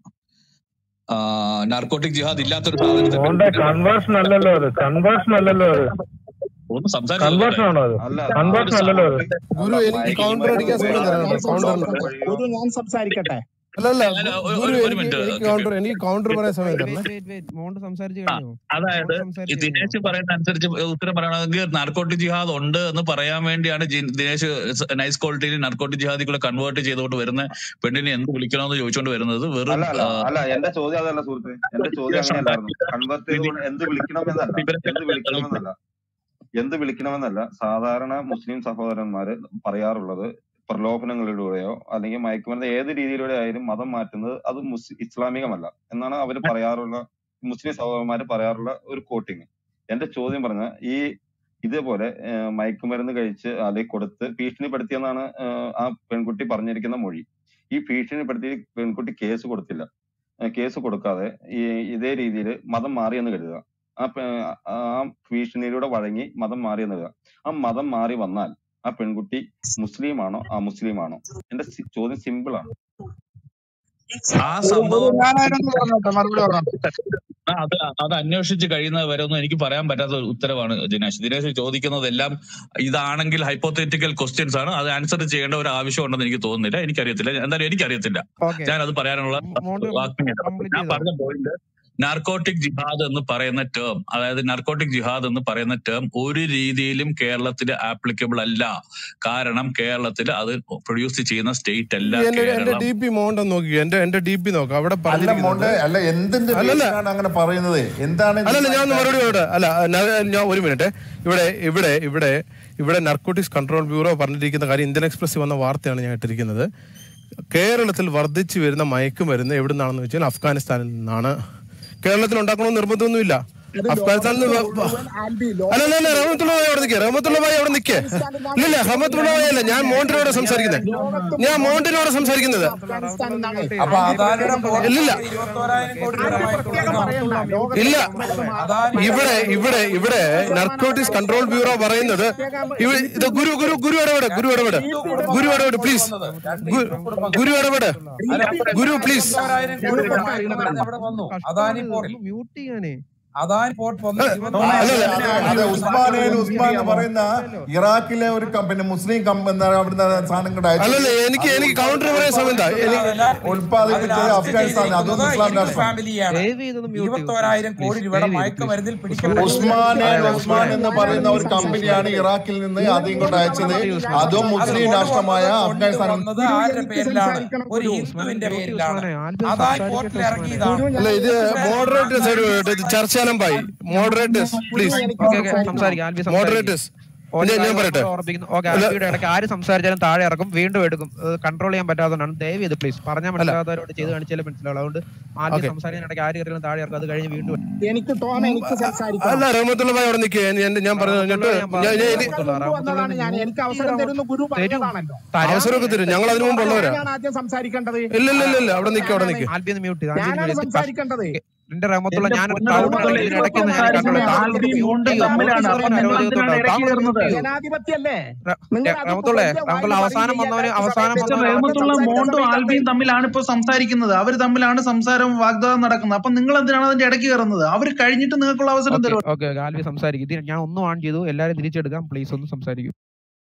നാർക്കോട്ടിക് ജിഹാദ് ഇല്ലാത്തൊരു സാധനത്തെ കൺവേർഷൻ അല്ലല്ലോ അത് കൺവേർഷൻ അല്ലല്ലോ അത് ഒന്ന് സംസാരിച്ചു കൺവേർഷൻ ആണോ അത് അല്ല കൺവേർഷൻ അല്ലല്ലോ അത് ഗുരു എനിക്ക് കൗണ്ടർ അടിക്കാൻ സമയം തരണം ഞാൻ കൗണ്ടർ ഗുരു ഞാൻ സംസാരിക്കട്ടെ അല്ലല്ല അല്ല, ഒരു- ഗുരു ഒരു എനിക്ക് മിനിറ്റ്. എനിക്ക് കൗണ്ടർ എനിക്ക് കൗണ്ടർ പറയാൻ സമയം തരണേ വെയിറ്റ് വെയിറ്റ് വെയിറ്റ് മോണ്ട് സംസാരിച്ചു കഴിഞ്ഞോ അതായത് മോണ്ട് ഈ സംസാരിച്ചു ദിനേശ് കഴിഞ്ഞോ പറയുന്ന അനുസരിച്ച് ഉത്തരം പറയണമെങ്കിൽ നാർക്കോട്ടിക് ജിഹാദ് ഉണ്ട് എന്ന് പറയാൻ വേണ്ടിയാണ് ജി- ദിനേശ് നൈസ് ക്വാളിറ്റിയിൽ നാർക്കോട്ടിക് ജിഹാദികളെ കൺവേർട്ട് ചെയ്തുകൊണ്ട് വരുന്ന പെണ്ണിനെ എന്ത് വിളിക്കണമെന്ന് ചോദിച്ചുകൊണ്ട് വരുന്നത് വെറും അല്ല അല്ല ആ, അല്ല എന്റെ ചോദ്യം അതല്ല സുഹൃത്തെ എന്റെ ചോദ്യം അങ്ങനെയല്ലായിരുന്നു കൺവേർട്ട് ചെയ്തുകൊണ്ട് എന്ത് വിളിക്കണമെന്നല്ല എന്ത് വിളിക്കണമെന്നല്ല എന്ത് വിളിക്കണമെന്നല്ല സാധാരണ മുസ്ലിം സഹോദരന്മാര് പറയാറുള്ളത് പ്രലോഭനങ്ങളിലൂടെയോ അല്ലെങ്കിൽ മയക്കുമരുന്ന് ഏത് രീതിയിലൂടെ ആയാലും മതം മാറ്റുന്നത് അത് മുസ് ഇസ്ലാമികമല്ല എന്നാണ് അവർ പറയാറുള്ള മുസ്ലിം സഹോദരന്മാര് പറയാറുള്ള ഒരു കോട്ടിങ് എന്റെ ചോദ്യം പറഞ്ഞ ഈ ഇതേപോലെ ഏഹ്, മയക്കുമരുന്ന് കഴിച്ച് അല്ലെങ്കിൽ കൊടുത്ത് ഭീഷണിപ്പെടുത്തിയെന്നാണ് ഏഹ്, ആ പെൺകുട്ടി പറഞ്ഞിരിക്കുന്ന മൊഴി ഈ ഭീഷണിപ്പെടുത്തി പെൺകുട്ടി കേസ് കൊടുത്തില്ല ഏഹ് കേസ് കൊടുക്കാതെ ഈ ഇതേ രീതിയിൽ മതം മാറിയെന്ന് കരുതുക ആ പെ- ആ ഭീഷണിയിലൂടെ വഴങ്ങി മതം മാറിയെന്ന് കരുതുക ആ മതം മാറി വന്നാൽ ആ പെൺകുട്ടി മുസ്ലിം ആണോ ആ മുസ്ലിം ആണോ എന്റെ സി- ചോദ്യം സിമ്പിൾ ആണ് ആ സംഭവം ഞാൻ അതിനൊന്ന് പറഞ്ഞോട്ടെ മറുപടി പറഞ്ഞോട്ടെ ആ, അത് അത് അന്വേഷിച്ച് കഴിയുന്നത് വരെ ഒന്നും എനിക്ക് പറയാൻ പറ്റാത്ത ഒരു ഉത്തരവാണ് ദിനേശ് ദിനേശ് ചോദിക്കുന്നതെല്ലാം ഇതാണെങ്കിൽ ഹൈപ്പോത്തറ്റിക്കൽ ക്വസ്റ്റ്യൻസ് ആണ് അത് ആൻസർ ചെയ്യേണ്ട ഒരു ആവശ്യം ഉണ്ടെന്ന് എനിക്ക് തോന്നുന്നില്ല എനിക്കറിയത്തില്ല എന്തായാലും എനിക്കറിയത്തില്ല ഓക്കെ ഞാൻ അത് പറയാനുള്ള മോണ്ട് വാക്കില്ല കംപ്ലീറ്റ് ഞാൻ ചെയ്തോ പറഞ്ഞ പോയിന്റ് നാർക്കോട്ടിക് ജിഹാദ് എന്ന് പറയുന്ന ടേം അതായത് നാർക്കോട്ടിക് ജിഹാദ് എന്ന് പറയുന്ന ടേം ഒരു രീതിയിലും കേരളത്തിൽ ആപ്ലിക്കബിൾ അല്ല കാരണം കേരളത്തിൽ അത് പ്രൊഡ്യൂസ് ചെയ്യുന്ന സ്റ്റേറ്റ് അല്ല എന്റെ എന്റെ കേരളം ഡി പി മോണ്ടെന്ന് നോക്കി എന്റെ എന്റെ ഡി പി നോക്കാം അവിടെ അല്ല പറഞ്ഞിരിക്കുന്നത് മോണ്ടെ അല്ല എന്തിന്റെ അല്ലല്ല. ബേസിലാണ് അങ്ങനെ പറയുന്നത് എന്താണ് അല്ലല്ല ഞാൻ ഒന്ന് മറുപടി ഇവിടെ അല്ല ന- ഞാൻ ഒരു മിനിറ്റ് ഇവിടെ ഇവിടെ ഇവിടെ ഇവിടെ നർക്കോട്ടിക്സ് കൺട്രോൾ ബ്യൂറോ പറഞ്ഞിരിക്കുന്ന കാര്യം ഇന്ത്യൻ എക്സ്പ്രസ് വന്ന വാർത്തയാണ് ഞാൻ ഇട്ടിരിക്കുന്നത് കേരളത്തിൽ വർദ്ധിച്ചു വരുന്ന മയക്കുമരുന്ന് എവിടെ നിന്നാണെന്ന് വെച്ചാൽ അഫ്ഗാനിസ്ഥാനിൽ നിന്നാണ് കേരളത്തിൽ ഉണ്ടാക്കണമെന്ന് നിർബന്ധമൊന്നുമില്ല അത് അഫ്ഗാനിസ്ഥാനിൽ ലോകത്ത് നിന്ന് വ- മുഴുവൻ ആൽബി അല്ല അല്ല അല്ല ലോകത്ത് റഹമത്തുള്ള ഭായി അവിടെ നിൽക്കുക റഹമത്തുള്ള ഭായി അവിടെ നിൽക്കേ അഫ്ഗാനിസ്ഥാൻ ഇല്ല റഹമത്തുള്ള ഭായി അല്ല ഞാൻ മോണ്ടിനോട് സംസാരിക്കുന്നത് ലോകത്ത് ഞാൻ മോണ്ടിനോട് സംസാരിക്കുന്നത് അഫ്ഗാനിസ്ഥാൻ എന്നാണ് അപ്പൊ ആൽബി അദാനിയുടെ പ്രത്യേകം ഇല്ലില്ല ഇരുപത്തോരായിരം കോടി രൂപ ആൽബി വായ്പ പ്രത്യേകം കൊടുക്കണം പറയണ്ട ലോകത്ത് ഇല്ല അദാനി ഇവിടെ ഇവിടെ ഇവിടെ നർക്കോട്ടിക്സ് കൺട്രോൾ ബ്യൂറോ പറയുന്നത് ഇവ- ഇത് ഗുരു ഗുരു ഗുരു ഇടപെട് ഗുരു ഇടപെട് ഗുരു ഇടപെട് പ്ലീസ് ഗുരു ഇടപെട് ഗുരു പ്ലീസ് ഇരുപത്തോരായിരം കോടി രൂപ വായ്പ കൊടുക്കാൻ എവിടെ വന്നു അദാനി പോർട്ടിൽ മ്യൂട്ട് ചെയ്യാനേ അദാനി പോർട്ട് വന്നു അല്ല, ഇരുപത്തോരായിരം അല്ല, കോടി അതെ രൂപ ഉസ്മാൻ ഉസ്മാൻ എന്ന് പറയുന്ന ഇറാഖിലെ ഒരു കം- പിന്നെ മുസ്ലിം കം- എന്താ അവിടുന്ന് സാധനം കൂടെ അയച്ചു അല്ലല്ല എനിക്ക് എനിക്ക് കൗണ്ടർ പറയാൻ സമയം എന്താ എനിക്ക് ഉൽപ്പാദിപ്പിച്ചത് അഫ്ഗാനിസ്ഥാൻ അതൊന്നും ഇസ്ലാം രാഷ്ട്രം ഫാമിലിയാണ് ദയവ് ചെയ്തൊന്ന് മ്യൂട്ട് ചെയ്യൂ ഇരുപത്തോരായിരം കോടി രൂപയുടെ മയക്കുമരുന്നിൽ പിടിക്കപ്പെട്ടു ഉസ്മാൻ ഉസ്മാൻ എന്ന് പറയുന്ന ഒരു കമ്പനിയാണ് ഇറാഖിൽ നിന്ന് അത് ഇങ്ങോട്ട് അയച്ചത് അതും മുസ്ലിം രാഷ്ട്രമായ അഫ്ഗാനിസ്ഥാൻ വന്നത് ആരുടെ പേരിലാണ് ഒരു ഹിന്ദുവിന്റെ പേരിലാണ് അദാനി പോർട്ടിൽ ഇറങ്ങിയതാണ് അല്ല ഇത് മോഡറേറ്റേഴ്സ് ഇത് ചർച്ചാലമ്പായി മോഡറേറ്റേഴ്സ് പ്ലീസ് ഓക്കെ ഓക്കെ സംസാരിക്കാം ആൽബി സംസാരിക്കും മോഡറേറ്റേഴ്സ് ഞാൻ ഞാൻ പറയട്ടെ ഓർപ്പിക്കുന്നു ഓക്കെ ആൽബിയുടെ ഇടയ്ക്ക് ആര് സംസാരിച്ചാലും താഴെ ഇറക്കും വീണ്ടും എടുക്കും കൺട്രോൾ ചെയ്യാൻ പറ്റാത്തതുകൊണ്ടാണ് ദയവ് ചെയ്ത് പ്ലീസ് പറഞ്ഞാൽ മനസ്സിലാകാത്തവരോട് ചെയ്ത് കാണിച്ചാലേ മനസ്സിലാവും അതുകൊണ്ട് ആൽബി Okay. സംസാരിക്കാൻ ഇടയ്ക്ക് ആര് കയറിയാലും താഴെ ഇറക്കും അത് കഴിഞ്ഞ് വീണ്ടും എനിക്ക് തോന്നുന്നു എനിക്ക് സംസാരിക്കണം അല്ല റഹമത്തുള്ള ഭായി അവിടെ നിൽക്കുക ഞാൻ പറഞ്ഞു കഴിഞ്ഞിട്ട് ഞാൻ- ഞാൻ ഇനി മുമ്പ് വന്നതാണ് ഞാൻ എനിക്ക് അവസരം തരുന്ന ഗുരു പറഞ്ഞതാണല്ലോ അവസരമൊക്കെ തരും ഞങ്ങൾ അതിനു മുമ്പുള്ളവരാ ഞാൻ ആദ്യം സംസാരിക്കേണ്ടത് ഇല്ല ഇല്ല ഇല്ല ഇല്ല അവിടെ നിൽക്കുക അവിടെ നിൽക്കുക ആൽബി ഒന്ന് മ്യൂട്ട് ചെയ്ത് ഞാനാണ് സംസാരിക്കേണ്ടത് എന്റെ റഹമത്തുള്ള എന്റെ ഞാൻ പൊന്നു റഹ്മത്തുള്ള ഇടയ്ക്ക് ഇപ്പൊ ഞാൻ കണ്ടോളാം. താങ്കൾ ആൽബി ഒന്ന് മോണ്ട് mute ചെയ്യൂ. തമ്മിലാണ്. അപ്പൊ താങ്കൾ നിങ്ങൾ ഒന്ന് എന്തിനാണ് mute ഇടയ്ക്ക് ചെയ്യൂ. കയറുന്നത്? ജനാധിപത്യല്ലേ നിങ്ങൾ അത് റഹമത്തുള്ളേ വലിയ റഹമത്തുള്ള വായി അവസാനം പറയുകയല്ല. വന്നവന് അവസാനം മിസ്റ്റർ വന്നവന് റഹ്മത്തുള്ള മോണ്ടും ആൽബിയും തമ്മിലാണ് ഇപ്പൊ സംസാരിക്കുന്നത് അവർ തമ്മിലാണ് സംസാരം വാഗ്ദാനം നടക്കുന്നത് അപ്പൊ നിങ്ങൾ എന്തിനാണ് അതിന്റെ ഇടയ്ക്ക് കയറുന്നത് അവർ കഴിഞ്ഞിട്ട് നിങ്ങൾക്കുള്ള അവസരം ഓക്കെ തരും ഓക്കെ ആൽബി സംസാരിക്കും ഇത് ഞാൻ ഒന്നും ഓൺ ചെയ്തു എല്ലാരും തിരിച്ചെടുക്കാം പ്ലീസ് ഒന്ന് സംസാരിക്കും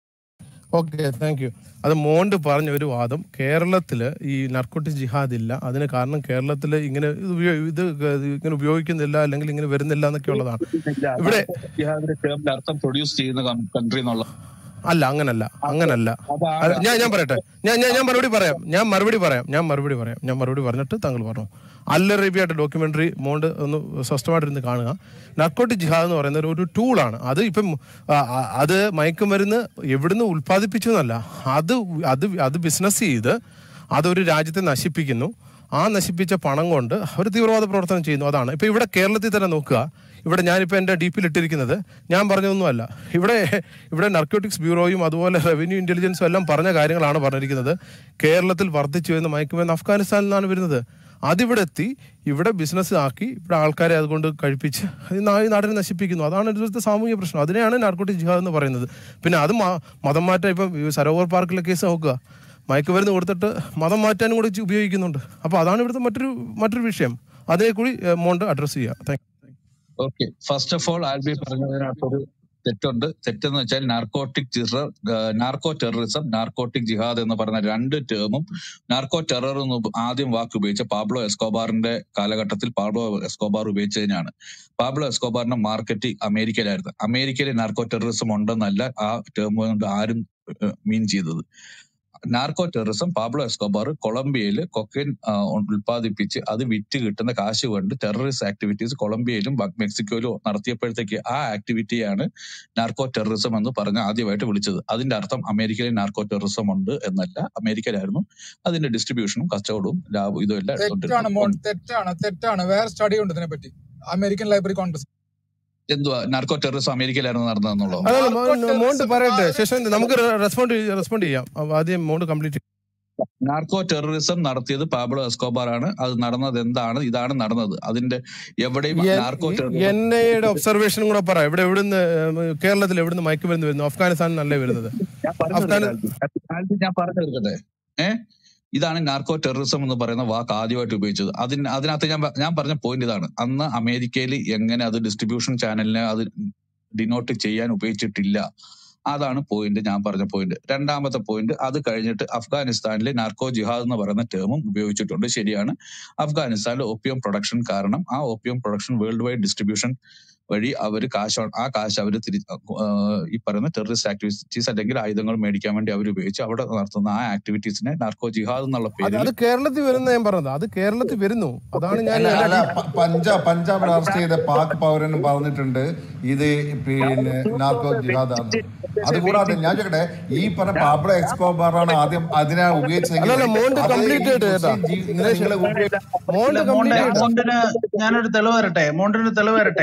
ഓക്കെ താങ്ക് യു അത് മോണ്ട് പറഞ്ഞ ഒരു വാദം കേരളത്തിൽ ഈ നർക്കോട്ടിക് ജിഹാദ് ഇല്ല അതിന് കാരണം കേരളത്തിൽ ഇങ്ങനെ ഇത് ഉപയോ- ഇത് ഇങ്ങനെ ഉപയോഗിക്കുന്നില്ല അല്ലെങ്കിൽ ഇങ്ങനെ വരുന്നില്ല എന്നൊക്കെ ഉള്ളതാണ് ഇവിടെ ടേമിന്റെ അർത്ഥം പ്രൊഡ്യൂസ് ചെയ്യുന്ന കൺട്രി എന്നുള്ള അല്ല അങ്ങനല്ല അങ്ങനല്ല അത് ഞാൻ ഞാൻ പറയട്ടെ ഞാൻ ഞാൻ ഞാൻ മറുപടി പറയാം ഞാൻ മറുപടി പറയാം ഞാൻ മറുപടി പറയാം ഞാൻ മറുപടി പറഞ്ഞിട്ട് താങ്കൾ പറഞ്ഞു അൽ അറേബ്യയുടെ ഡോക്യുമെന്ററി മോണ്ട് ഒന്ന് സ്വസ്ഥമായിട്ടിരുന്ന് കാണുക നർക്കോട്ടിക് ജിഹാദ് എന്ന് പറയുന്ന ഒരു- ഒരു ടൂളാണ് അത് ഇപ്പം ആ, ആ, അത് മയക്കുമരുന്ന് എവിടുന്ന് ഉൽപ്പാദിപ്പിച്ചു എന്നല്ല അത് അത് അത് ബിസിനസ് ചെയ്ത് അതൊരു രാജ്യത്തെ നശിപ്പിക്കുന്നു ആ നശിപ്പിച്ച പണം കൊണ്ട് അവർ തീവ്രവാദ പ്രവർത്തനം ചെയ്യുന്നു അതാണ് ഇപ്പൊ ഇവിടെ കേരളത്തിൽ തന്നെ നോക്കുക ഇവിടെ ഞാനിപ്പോൾ എൻ്റെ ഡി പിയിൽ ഇട്ടിരിക്കുന്നത് ഞാൻ പറഞ്ഞതൊന്നുമല്ല ഇവിടെ ഇവിടെ നർക്കോട്ടിക്സ് ബ്യൂറോയും അതുപോലെ റവന്യൂ ഇന്റലിജൻസും എല്ലാം പറഞ്ഞ കാര്യങ്ങളാണ് പറഞ്ഞിരിക്കുന്നത് കേരളത്തിൽ വർദ്ധിച്ചു വരുന്ന മയക്കുമരുന്ന് അഫ്ഗാനിസ്ഥാനിൽ നിന്നാണ് വരുന്നത് അതിവിടെ എത്തി ഇവിടെ ബിസിനസ് ആക്കി ഇവിടെ ആൾക്കാരെ അതുകൊണ്ട് കഴിപ്പിച്ച് ഈ നാ- ഈ നാടിനെ നശിപ്പിക്കുന്നു അതാണ് ഇവിടുത്തെ സാമൂഹിക പ്രശ്നം അതിനെയാണ് നാർക്കോട്ടിക് ജിഹാദ് എന്ന് പറയുന്നത് പിന്നെ അത് മ- മതം മാറ്റം ഇപ്പം ഈ സരോവർ പാർക്കിലെ കേസ് നോക്കുക മയക്കുമരുന്ന് കൊടുത്തിട്ട് മതം മാറ്റാനും കൂടി ചെ- ഉപയോഗിക്കുന്നുണ്ട് അപ്പോൾ അതാണ് ഇവിടുത്തെ മറ്റൊരു മറ്റൊരു വിഷയം അതിനെ കൂടി ഏഹ്, മോണ്ട് അഡ്രസ്സ് ചെയ്യുക thank okay first of all Albi പറഞ്ഞതിനകത്തൊരു തെറ്റുണ്ട് തെറ്റെന്ന് വെച്ചാൽ നാർക്കോട്ടിക് ജിറർ നാർക്കോ ടെററിസം നാർക്കോട്ടിക് ജിഹാദ് എന്ന് പറഞ്ഞ രണ്ട് ടേമും നാർക്കോ ടെറർ എന്ന് ആദ്യം വാക്ക് ഉപയോഗിച്ച പാബ്ലോ എസ്കോബാറിന്റെ കാലഘട്ടത്തിൽ പാബ്ലോ എസ്കോബാർ ഉപയോഗിച്ചതിനാണ് പാബ്ലോ എസ്കോബാറിന്റെ മാർക്കറ്റ് അമേരിക്കയിലായിരുന്നു അമേരിക്കയിൽ നാർക്കോ ടെററിസം ഉണ്ടെന്നല്ല ആ ടേം കൊണ്ട് ആരും മീൻ ചെയ്തത് നാർക്കോ ടെററിസം പാബ്ലോ എസ്കോബാർ കൊളംബിയയിൽ കൊക്കൈൻ ആ, ഉൽപ്പാദിപ്പിച്ച് അത് വിറ്റ് കിട്ടുന്ന കാശ് കൊണ്ട് ടെററിസ്റ്റ് ആക്ടിവിറ്റീസ് കൊളംബിയയിലും ബ- മെക്സിക്കോയിലും നടത്തിയപ്പോഴത്തേക്ക് ആ ആക്ടിവിറ്റിയാണ് നാർക്കോ ടെററിസം എന്ന് പറഞ്ഞ് ആദ്യമായിട്ട് വിളിച്ചത് അതിന്റെ അർത്ഥം അമേരിക്കയിൽ നാർക്കോ ടെററിസം ഉണ്ട് എന്നല്ല അമേരിക്കയിലായിരുന്നു അതിന്റെ ഡിസ്ട്രിബ്യൂഷനും കച്ചവടവും ലാഭവും ഇതും എല്ലാം തെറ്റാണ് എടുത്തോണ്ടിരുന്നത് മോൻ തെറ്റാണ് തെറ്റാണ് വേറെ സ്റ്റഡി ഉണ്ട് ഇതിനെ പറ്റി അമേരിക്കൻ ലൈബ്രറി കോൺഗ്രസ് എന്തുവാ നാർക്കോ ടെററിസം അമേരിക്കയിലായിരുന്നു നടന്നതെന്നുള്ളോ അതല്ല മോ- മോണ്ട് പറയട്ടെ ശേഷം നമുക്ക് റെസ്പോണ്ട് റെസ്പോണ്ട് ചെയ്യാം അപ്പൊ ആദ്യം മോണ്ട് കംപ്ലീറ്റ് നാർക്കോ ടെററിസം നടത്തിയത് പാബ്ലോ എസ്കോബാർ ആണ് അത് നടന്നത് എന്താണ് ഇതാണ് നടന്നത് അതിന്റെ എവിടെയും നാർക്കോ ടെററിസം എൻ ഐയുടെ ഒബ്സർവേഷനും കൂടെ പറ ഇവിടെ എവിടുന്ന് ഏഹ്, കേരളത്തിൽ എവിടുന്ന് മയക്കുമരുന്ന് വരുന്നു അഫ്ഗാനിസ്ഥാനിൽ നല്ല വരുന്നത് ഞാൻ പറഞ്ഞു അഫ്ഗാനി ആൽബി ഞാൻ പറഞ്ഞു തീർക്കട്ടെ ഏ ഇതാണ് നാർക്കോ ടെററിസം എന്ന് പറയുന്ന വാക്ക് ആദ്യമായിട്ട് ഉപയോഗിച്ചത് അതിന് അതിനകത്ത് ഞാൻ പ- ഞാൻ പറഞ്ഞ പോയിന്റ് ഇതാണ് അന്ന് അമേരിക്കയിൽ എങ്ങനെ അത് ഡിസ്ട്രിബ്യൂഷൻ ചാനലിനെ അത് ഡിനോട്ട് ചെയ്യാൻ ഉപയോഗിച്ചിട്ടില്ല അതാണ് പോയിന്റ് ഞാൻ പറഞ്ഞ പോയിന്റ് രണ്ടാമത്തെ പോയിന്റ് അത് കഴിഞ്ഞിട്ട് അഫ്ഗാനിസ്ഥാനിലെ നാർക്കോ ജിഹാദ് എന്ന് പറയുന്ന ടേമും ഉപയോഗിച്ചിട്ടുണ്ട് ശരിയാണ് അഫ്ഗാനിസ്ഥാനിലെ ഓപ്പിയം പ്രൊഡക്ഷൻ കാരണം ആ opium production worldwide distribution വഴി അവർ കാശ് ആ കാശ് അവർ തിരി ആഹ് ഈ പറയുന്ന ടെററിസ്റ്റ് ആക്ടിവിറ്റീസ് അല്ലെങ്കിൽ ആയുധങ്ങൾ മേടിക്കാൻ വേണ്ടി അവർ ഉപയോഗിച്ച് അവിടെ നടത്തുന്ന ആ ആക്ടിവിറ്റീസിനെ നാർക്കോ ജിഹാദ് എന്നുള്ള അത് പേരിൽ അത് കേരളത്തിൽ വരുന്ന ഞാൻ പറഞ്ഞത് അത് കേരളത്തിൽ വരുന്നു അതാണ് ഞാൻ അല്ല അല്ല എല്ലാ- പ- പഞ്ചാബ് പഞ്ചാബിൽ അറസ്റ്റ് ചെയ്ത പാക് പൗരനും പറഞ്ഞിട്ടുണ്ട് ഇത് പിന്നെ നാർക്കോ ജിഹാദാണ് അതുകൂടാതെ ഞാൻ ചോദിക്കട്ടെ ഈ പറഞ്ഞ പാബ്ലോ എക്സ്കോബാറാണ് ആദ്യം അതിനെ ഉപയോഗിച്ചെങ്കിൽ അല്ലല്ല മോണ്ട് അത് ഈ കംപ്ലീറ്റ് ആയിട്ട് കേട്ടാ മുസ്ലിം ജീ- ദിനേശ് നിങ്ങളെ ഉപയോഗി- മോണ്ട് മോണ്ടെ കംപ്ലീറ്റ് ആയിട്ട് മോണ്ടിന് ഞാനൊരു തെളിവ് തരട്ടെ മോണ്ടിന് തെളിവ് തരട്ടെ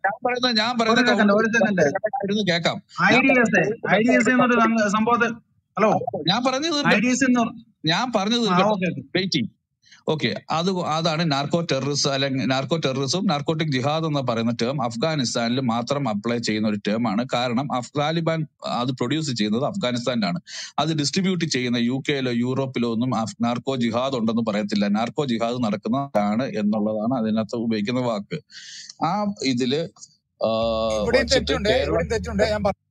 ഞാൻ പറയുന്നത് ഞാൻ ഒരു പറയുന്ന സെക്കൻഡ് ഒരു കൗണ്ടർ സെക്കൻഡ് ഇരുന്ന് കേൾക്കാം ഐ ഞാൻ D S A I D S എന്നൊരു സംഗ- സംഭവത്തിൽ ഹലോ ഞാൻ പറഞ്ഞു ഐ തീർക്കട്ടെ ഡി എസ് എന്ന് ഞാൻ പറഞ്ഞു ആ തീർക്കട്ടെ ഓക്കെ വെയിറ്റിംഗ് ഓക്കെ അത് അതാണ് നാർക്കോ ടെററിസം അല്ലെങ്കിൽ നാർക്കോ ടെററിസം നാർക്കോട്ടിക് ജിഹാദ് എന്ന് പറയുന്ന ടേം അഫ്ഗാനിസ്ഥാനിൽ മാത്രം അപ്ലൈ ചെയ്യുന്ന ഒരു ടേം ആണ് കാരണം അഫ് താലിബാൻ അത് പ്രൊഡ്യൂസ് ചെയ്യുന്നത് അഫ്ഗാനിസ്ഥാനിലാണ് അത് ഡിസ്ട്രിബ്യൂട്ട് ചെയ്യുന്ന യു കെയിലോ യൂറോപ്പിലോ ഒന്നും അഫ് നാർക്കോ ജിഹാദ് ഉണ്ടെന്ന് പറയത്തില്ല നാർക്കോ ജിഹാദ് നടക്കുന്നതാണ് എന്നുള്ളതാണ് അതിനകത്ത് ഉപയോഗിക്കുന്ന വാക്ക് ആ ഇതില് ആ, ഇവിടെയും വച്ചിട്ട് തെറ്റുണ്ട് കേരളം ഇവിടെയും തെറ്റുണ്ട് ഞാൻ പറഞ്ഞു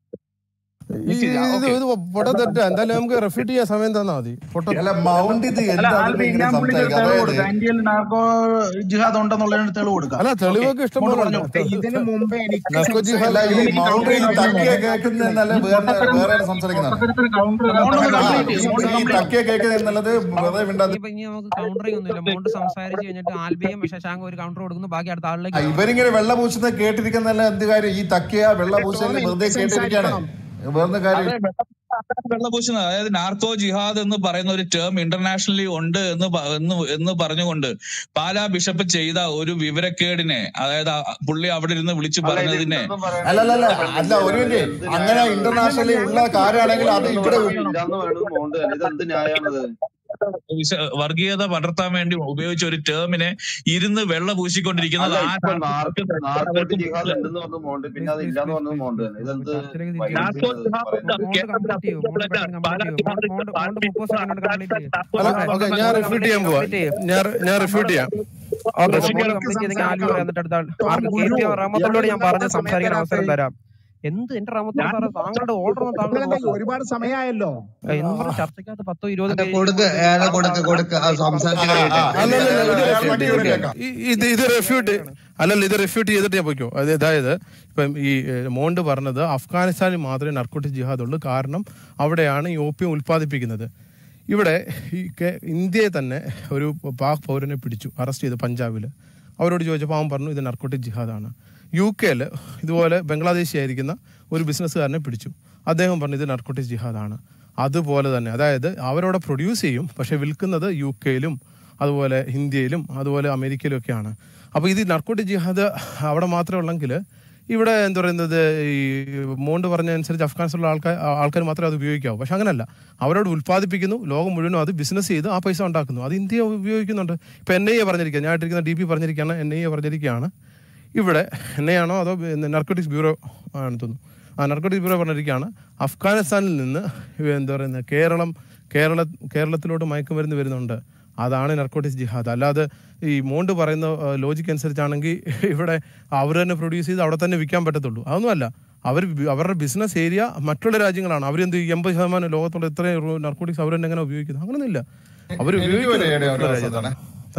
ഈ- നിക്ക് ഞാൻ- ഇത് ഓക്കെ ഇത് പൊട്ട തെറ്റാ എന്തായാലും നമുക്ക് റെഫ്യൂട്ട് ചെയ്യാൻ സമയം തന്നാ മതി പൊട്ട അല്ല മൗണ്ട് ഇത് അല്ല എന്താണ് ആൽബി ഇങ്ങനെ ഞാൻ പുള്ളിക്ക് ഒരു സംസാരിക്കുക തെളിവ് അതായത് കൊടുക്കാം ഇന്ത്യയിൽ നാർക്കോ ജിഹാദ് ഉണ്ടെന്നുള്ളതിന് തെളിവ് കൊടുക്കാം അല്ല ഓക്കെ തെളിവൊക്കെ ഇഷ്ടം കൊണ്ട് പോലെ പറഞ്ഞു ഉണ്ട് ഇതിനു മുമ്പ് എനിക്ക് നസ്കോ അല്ല ജിഹാദ് ഈ എനിക്ക് മൗണ്ട് ഈ കൗണ്ടർ തക്കിയ ചെയ്യാനുള്ളത് കേൾക്കുന്നതല്ല വേറെ വേറെ സംസാരിക്കുന്നതാണ് അത്തരത്തിൽ കൗണ്ടർ മോണ്ട് ഒന്ന് ആ കംപ്ലീറ്റ് ഈ ചെയ്യും മോണ്ട് ഈ കംപ്ലീറ്റ് തക്കിയ കേൾക്കുന്നത് എന്നുള്ളത് വെറുതെ മിണ്ടാതെ ഇനിയിപ്പോ ഇനി നമുക്ക് കൗണ്ടറിംഗ് ഒന്നുമില്ല മോണ്ട് സംസാരിച്ച് കഴിഞ്ഞിട്ട് ആൽബിയും ശശാങ്ക ഒരു കൗണ്ടർ കൊടുക്കുന്നു ബാക്കി അടുത്ത ആ, ആളിലേക്ക് കടന്നു ഇവരിങ്ങനെ വെള്ള പൂശുന്ന കേട്ടിരിക്കുന്നല്ല എന്ത് കാര്യം ഈ തക്കിയ വെള്ള പൂശല് ടോമി വെറുതെ എനിക്ക് കേട്ടിരിക്കാണ് സംസാരിക്കണം വേറെ കാര്യം അതെ വെള്ളപൂശുന്നത് അതായത് നാർക്കോ ജിഹാദ് എന്ന് പറയുന്ന ഒരു ടേം ഇന്റർനാഷണലി ഉണ്ട് എന്ന് പ- എന്ന് എന്ന് പറഞ്ഞുകൊണ്ട് പാലാ ബിഷപ്പ് ചെയ്ത ഒരു വിവരക്കേടിനെ അതായത് ആ പുള്ളി അവിടെ ഇരുന്ന് വിളിച്ചു അല്ല ഇത് പറഞ്ഞതിനെ ഇല്ലെന്ന് പറയാൻ അല്ലല്ലല്ല എന്ത് അല്ല ഒരു ഇത് മിനിറ്റ് എന്ത് അങ്ങനെ ന്യായമാണ് ഇന്റർനാഷണലി ഉള്ള ഞങ്ങൾക്ക് കാര്യമാണെങ്കിൽ അത് ഉണ്ടെന്ന് ഇവിടെ പറയുന്നത് ഇല്ലാന്ന് പറയുന്നത് മോണ്ട് തന്നെ ഇത് എന്ത് ന്യായമാണത് വിശ- വർഗീയത പടർത്താൻ വേണ്ടി ഉപയോഗിച്ച ഒരു ടേമിനെ ഇരുന്ന് വെള്ള പൂശിക്കൊണ്ടിരിക്കുന്നത് അല്ല ഇപ്പൊ ആരാണ് നാർക്കോ അവർക്ക് നാർക്കോട്ട് ജിഹാദ് മനസ്സിലായി ഉണ്ടെന്ന് പറഞ്ഞു മോണ്ട് പിന്നെ പ്ലീസ് അത് പ്ലീസ് ഇല്ലാന്ന് പ്ലീസ് പറഞ്ഞത് പ്ലീസ് മോണ്ട് തന്നെ ഇതെന്ത് ചർച്ചയിലേക്ക് തിരിച്ചു നാർക്കോ വൈരുദ്ധ്യത ജിഹാദ് പറയുന്നത് മോണ്ട് കേരളത്തിൽ കംപ്ലീറ്റ് ചെയ്യൂ മോണ്ട് പെട്ടെന്ന് പാലാ കംപ്ലീറ്റ് ചെയ്യൂ മോണ്ട് ജിഹാദ് മോണ്ട് മോണ്ട് മുപ്പത് സെക്കൻഡ് കൊണ്ട് കംപ്ലീറ്റ് ചെയ്യും അല്ല നാർക്കോ ഓക്കെ മോണ്ട് ഞാൻ മോണ്ട് റിഫ്യൂട്ട് കംപ്ലീറ്റ് ചെയ്യാൻ ചെയ്യും പോവാ കംപ്ലീറ്റ് ചെയ്യും ഞാൻ ഞാൻ റിഫ്യൂട്ട് ചെയ്യാം ഓക്കെ ഓക്കെ മോണ്ട് എനിക്ക് കംപ്ലീറ്റ് ചെയ്തെങ്കിൽ ആൽബി സംസാരിക്കണം പറയാം എന്നിട്ട് അടുത്ത ആൾ ടോം ആർക്ക് കെ ഗുരു പി റഹ്മത്തുള്ളോട് ഇയാൾ ഞാൻ എന്താ പറഞ്ഞ് സമയം സംസാരിക്കാൻ തരാത്തത് അവസരം തരാം എന്ത് എന്റെ റഹ്മത്തുള്ള സാറേ താങ്കളുടെ ഓർഡർ ഒന്നും താങ്കൾ നിങ്ങളെന്താ നോക്കൂ ഒരുപാട് സമയമായല്ലോ എന്ന് പറഞ്ഞ ചർച്ചയ്ക്കകത്ത് പത്തോ ഇരുപത് അല്ല പേര് കൊടുക്ക് ഇരിക്കുമ്പോഴത്തേക്ക് അയാളെ താങ്കൾ കൊടുക്ക് താങ്കൾ കൊടുക്ക് ആ താങ്കൾ സംസാരിച്ച് ആ കഴിയട്ടെ ആ അല്ലല്ല അയാൾ ഇത് അയാൾ റെഫ്യൂട്ട് വണ്ടിയോട് ചെയ്തിട്ട് കേൾക്കാം ഈ- ഇത് ഇത് റെഫ്യൂട്ട് അല്ലല്ല ഇത് റെഫ്യൂട്ട് ചെയ്തിട്ട് ഞാൻ പോയിക്കോ അത് അതായത് ഇപ്പം ഈ ഏഹ്, മോണ്ട് പറഞ്ഞത് അഫ്ഗാനിസ്ഥാനിൽ മാത്രമേ നർക്കോട്ടിക് ജിഹാദ് ഉള്ളൂ കാരണം അവിടെയാണ് ഈ ഓപ്പിയം ഉൽപ്പാദിപ്പിക്കുന്നത് ഇവിടെ ഈ കേ- ഇന്ത്യയെ തന്നെ ഒരു പാക് പൗരനെ പിടിച്ചു അറസ്റ്റ് ചെയ്തു പഞ്ചാബിൽ അവരോട് ചോദിച്ചപ്പോൾ അവൻ പറഞ്ഞു ഇത് നർക്കോട്ടിക് ജിഹാദാണ് യു കെയിൽ ഇതുപോലെ ബംഗ്ലാദേശി ആയിരിക്കുന്ന ഒരു ബിസിനസ്സുകാരനെ പിടിച്ചു അദ്ദേഹം പറഞ്ഞു ഇത് നർക്കോട്ടിക് ജിഹാദാണ് അതുപോലെ തന്നെ അതായത് അവരവിടെ പ്രൊഡ്യൂസ് ചെയ്യും പക്ഷെ വിൽക്കുന്നത് യു കെയിലും അതുപോലെ ഇന്ത്യയിലും അതുപോലെ അമേരിക്കയിലും ഒക്കെയാണ് അപ്പോൾ ഇത് നർക്കോട്ടിക് ജിഹാദ് അവിടെ മാത്രമേ ഉള്ളെങ്കിൽ ഇവിടെ എന്താ പറയുന്നത് ഈ മോണ്ട് പറഞ്ഞ അനുസരിച്ച് അഫ്ഗാനിസ്ഥാനിലുള്ള ആൾക്കാർ ആൾക്കാർ മാത്രമേ അത് ഉപയോഗിക്കാവൂ പക്ഷെ അങ്ങനല്ല അവരോട് ഉൽപ്പാദിപ്പിക്കുന്നു ലോകം മുഴുവനും അത് ബിസിനസ് ചെയ്ത് ആ പൈസ ഉണ്ടാക്കുന്നു അത് ഇന്ത്യ ഉപയോഗിക്കുന്നുണ്ട് ഇപ്പം എൻ ഐ എ പറഞ്ഞിരിക്കുക ഞാൻ ഇട്ടിരിക്കുന്ന ഡി പി പറഞ്ഞിരിക്കുകയാണ് എൻ ഐ എ പറഞ്ഞിരിക്കുകയാണ് ഇവിടെ എൻ ഐ ആണോ അതോ നർക്കോട്ടിക്സ് ബ്യൂറോ ആണ് തോന്നുന്നു ആ നർക്കോട്ടിക്സ് ബ്യൂറോ പറഞ്ഞിരിക്കുകയാണ് അഫ്ഗാനിസ്ഥാനിൽ നിന്ന് എന്താ പറയുന്നത് കേരളം കേരള കേരളത്തിലോട്ട് മയക്കുമരുന്ന് വരുന്നുണ്ട് അതാണ് നർക്കോട്ടിക്സ് ജിഹാദ് അല്ലാതെ ഈ മോണ്ട് പറയുന്ന ലോജിക്ക് അനുസരിച്ചാണെങ്കിൽ ഇവിടെ അവർ തന്നെ പ്രൊഡ്യൂസ് ചെയ്ത് അവിടെ തന്നെ വിൽക്കാൻ പറ്റത്തുള്ളൂ അതൊന്നുമല്ല അവർ അവരുടെ ബിസിനസ് ഏരിയ മറ്റുള്ള രാജ്യങ്ങളാണ് അവരെന്ത് ഈ എൺപത് ശതമാനം ലോകത്തുള്ള ഇത്രയും നർക്കോട്ടിക്സ് അവർ തന്നെ എങ്ങനെ ഉപയോഗിക്കുന്നത് അങ്ങനെയൊന്നുമില്ല അവർ എനിക്ക് ഒരു ഉപയോഗിക്കുന്നത് ഐഡിയ മറ്റുള്ള ഉണ്ട് രാജ്യത്താണ്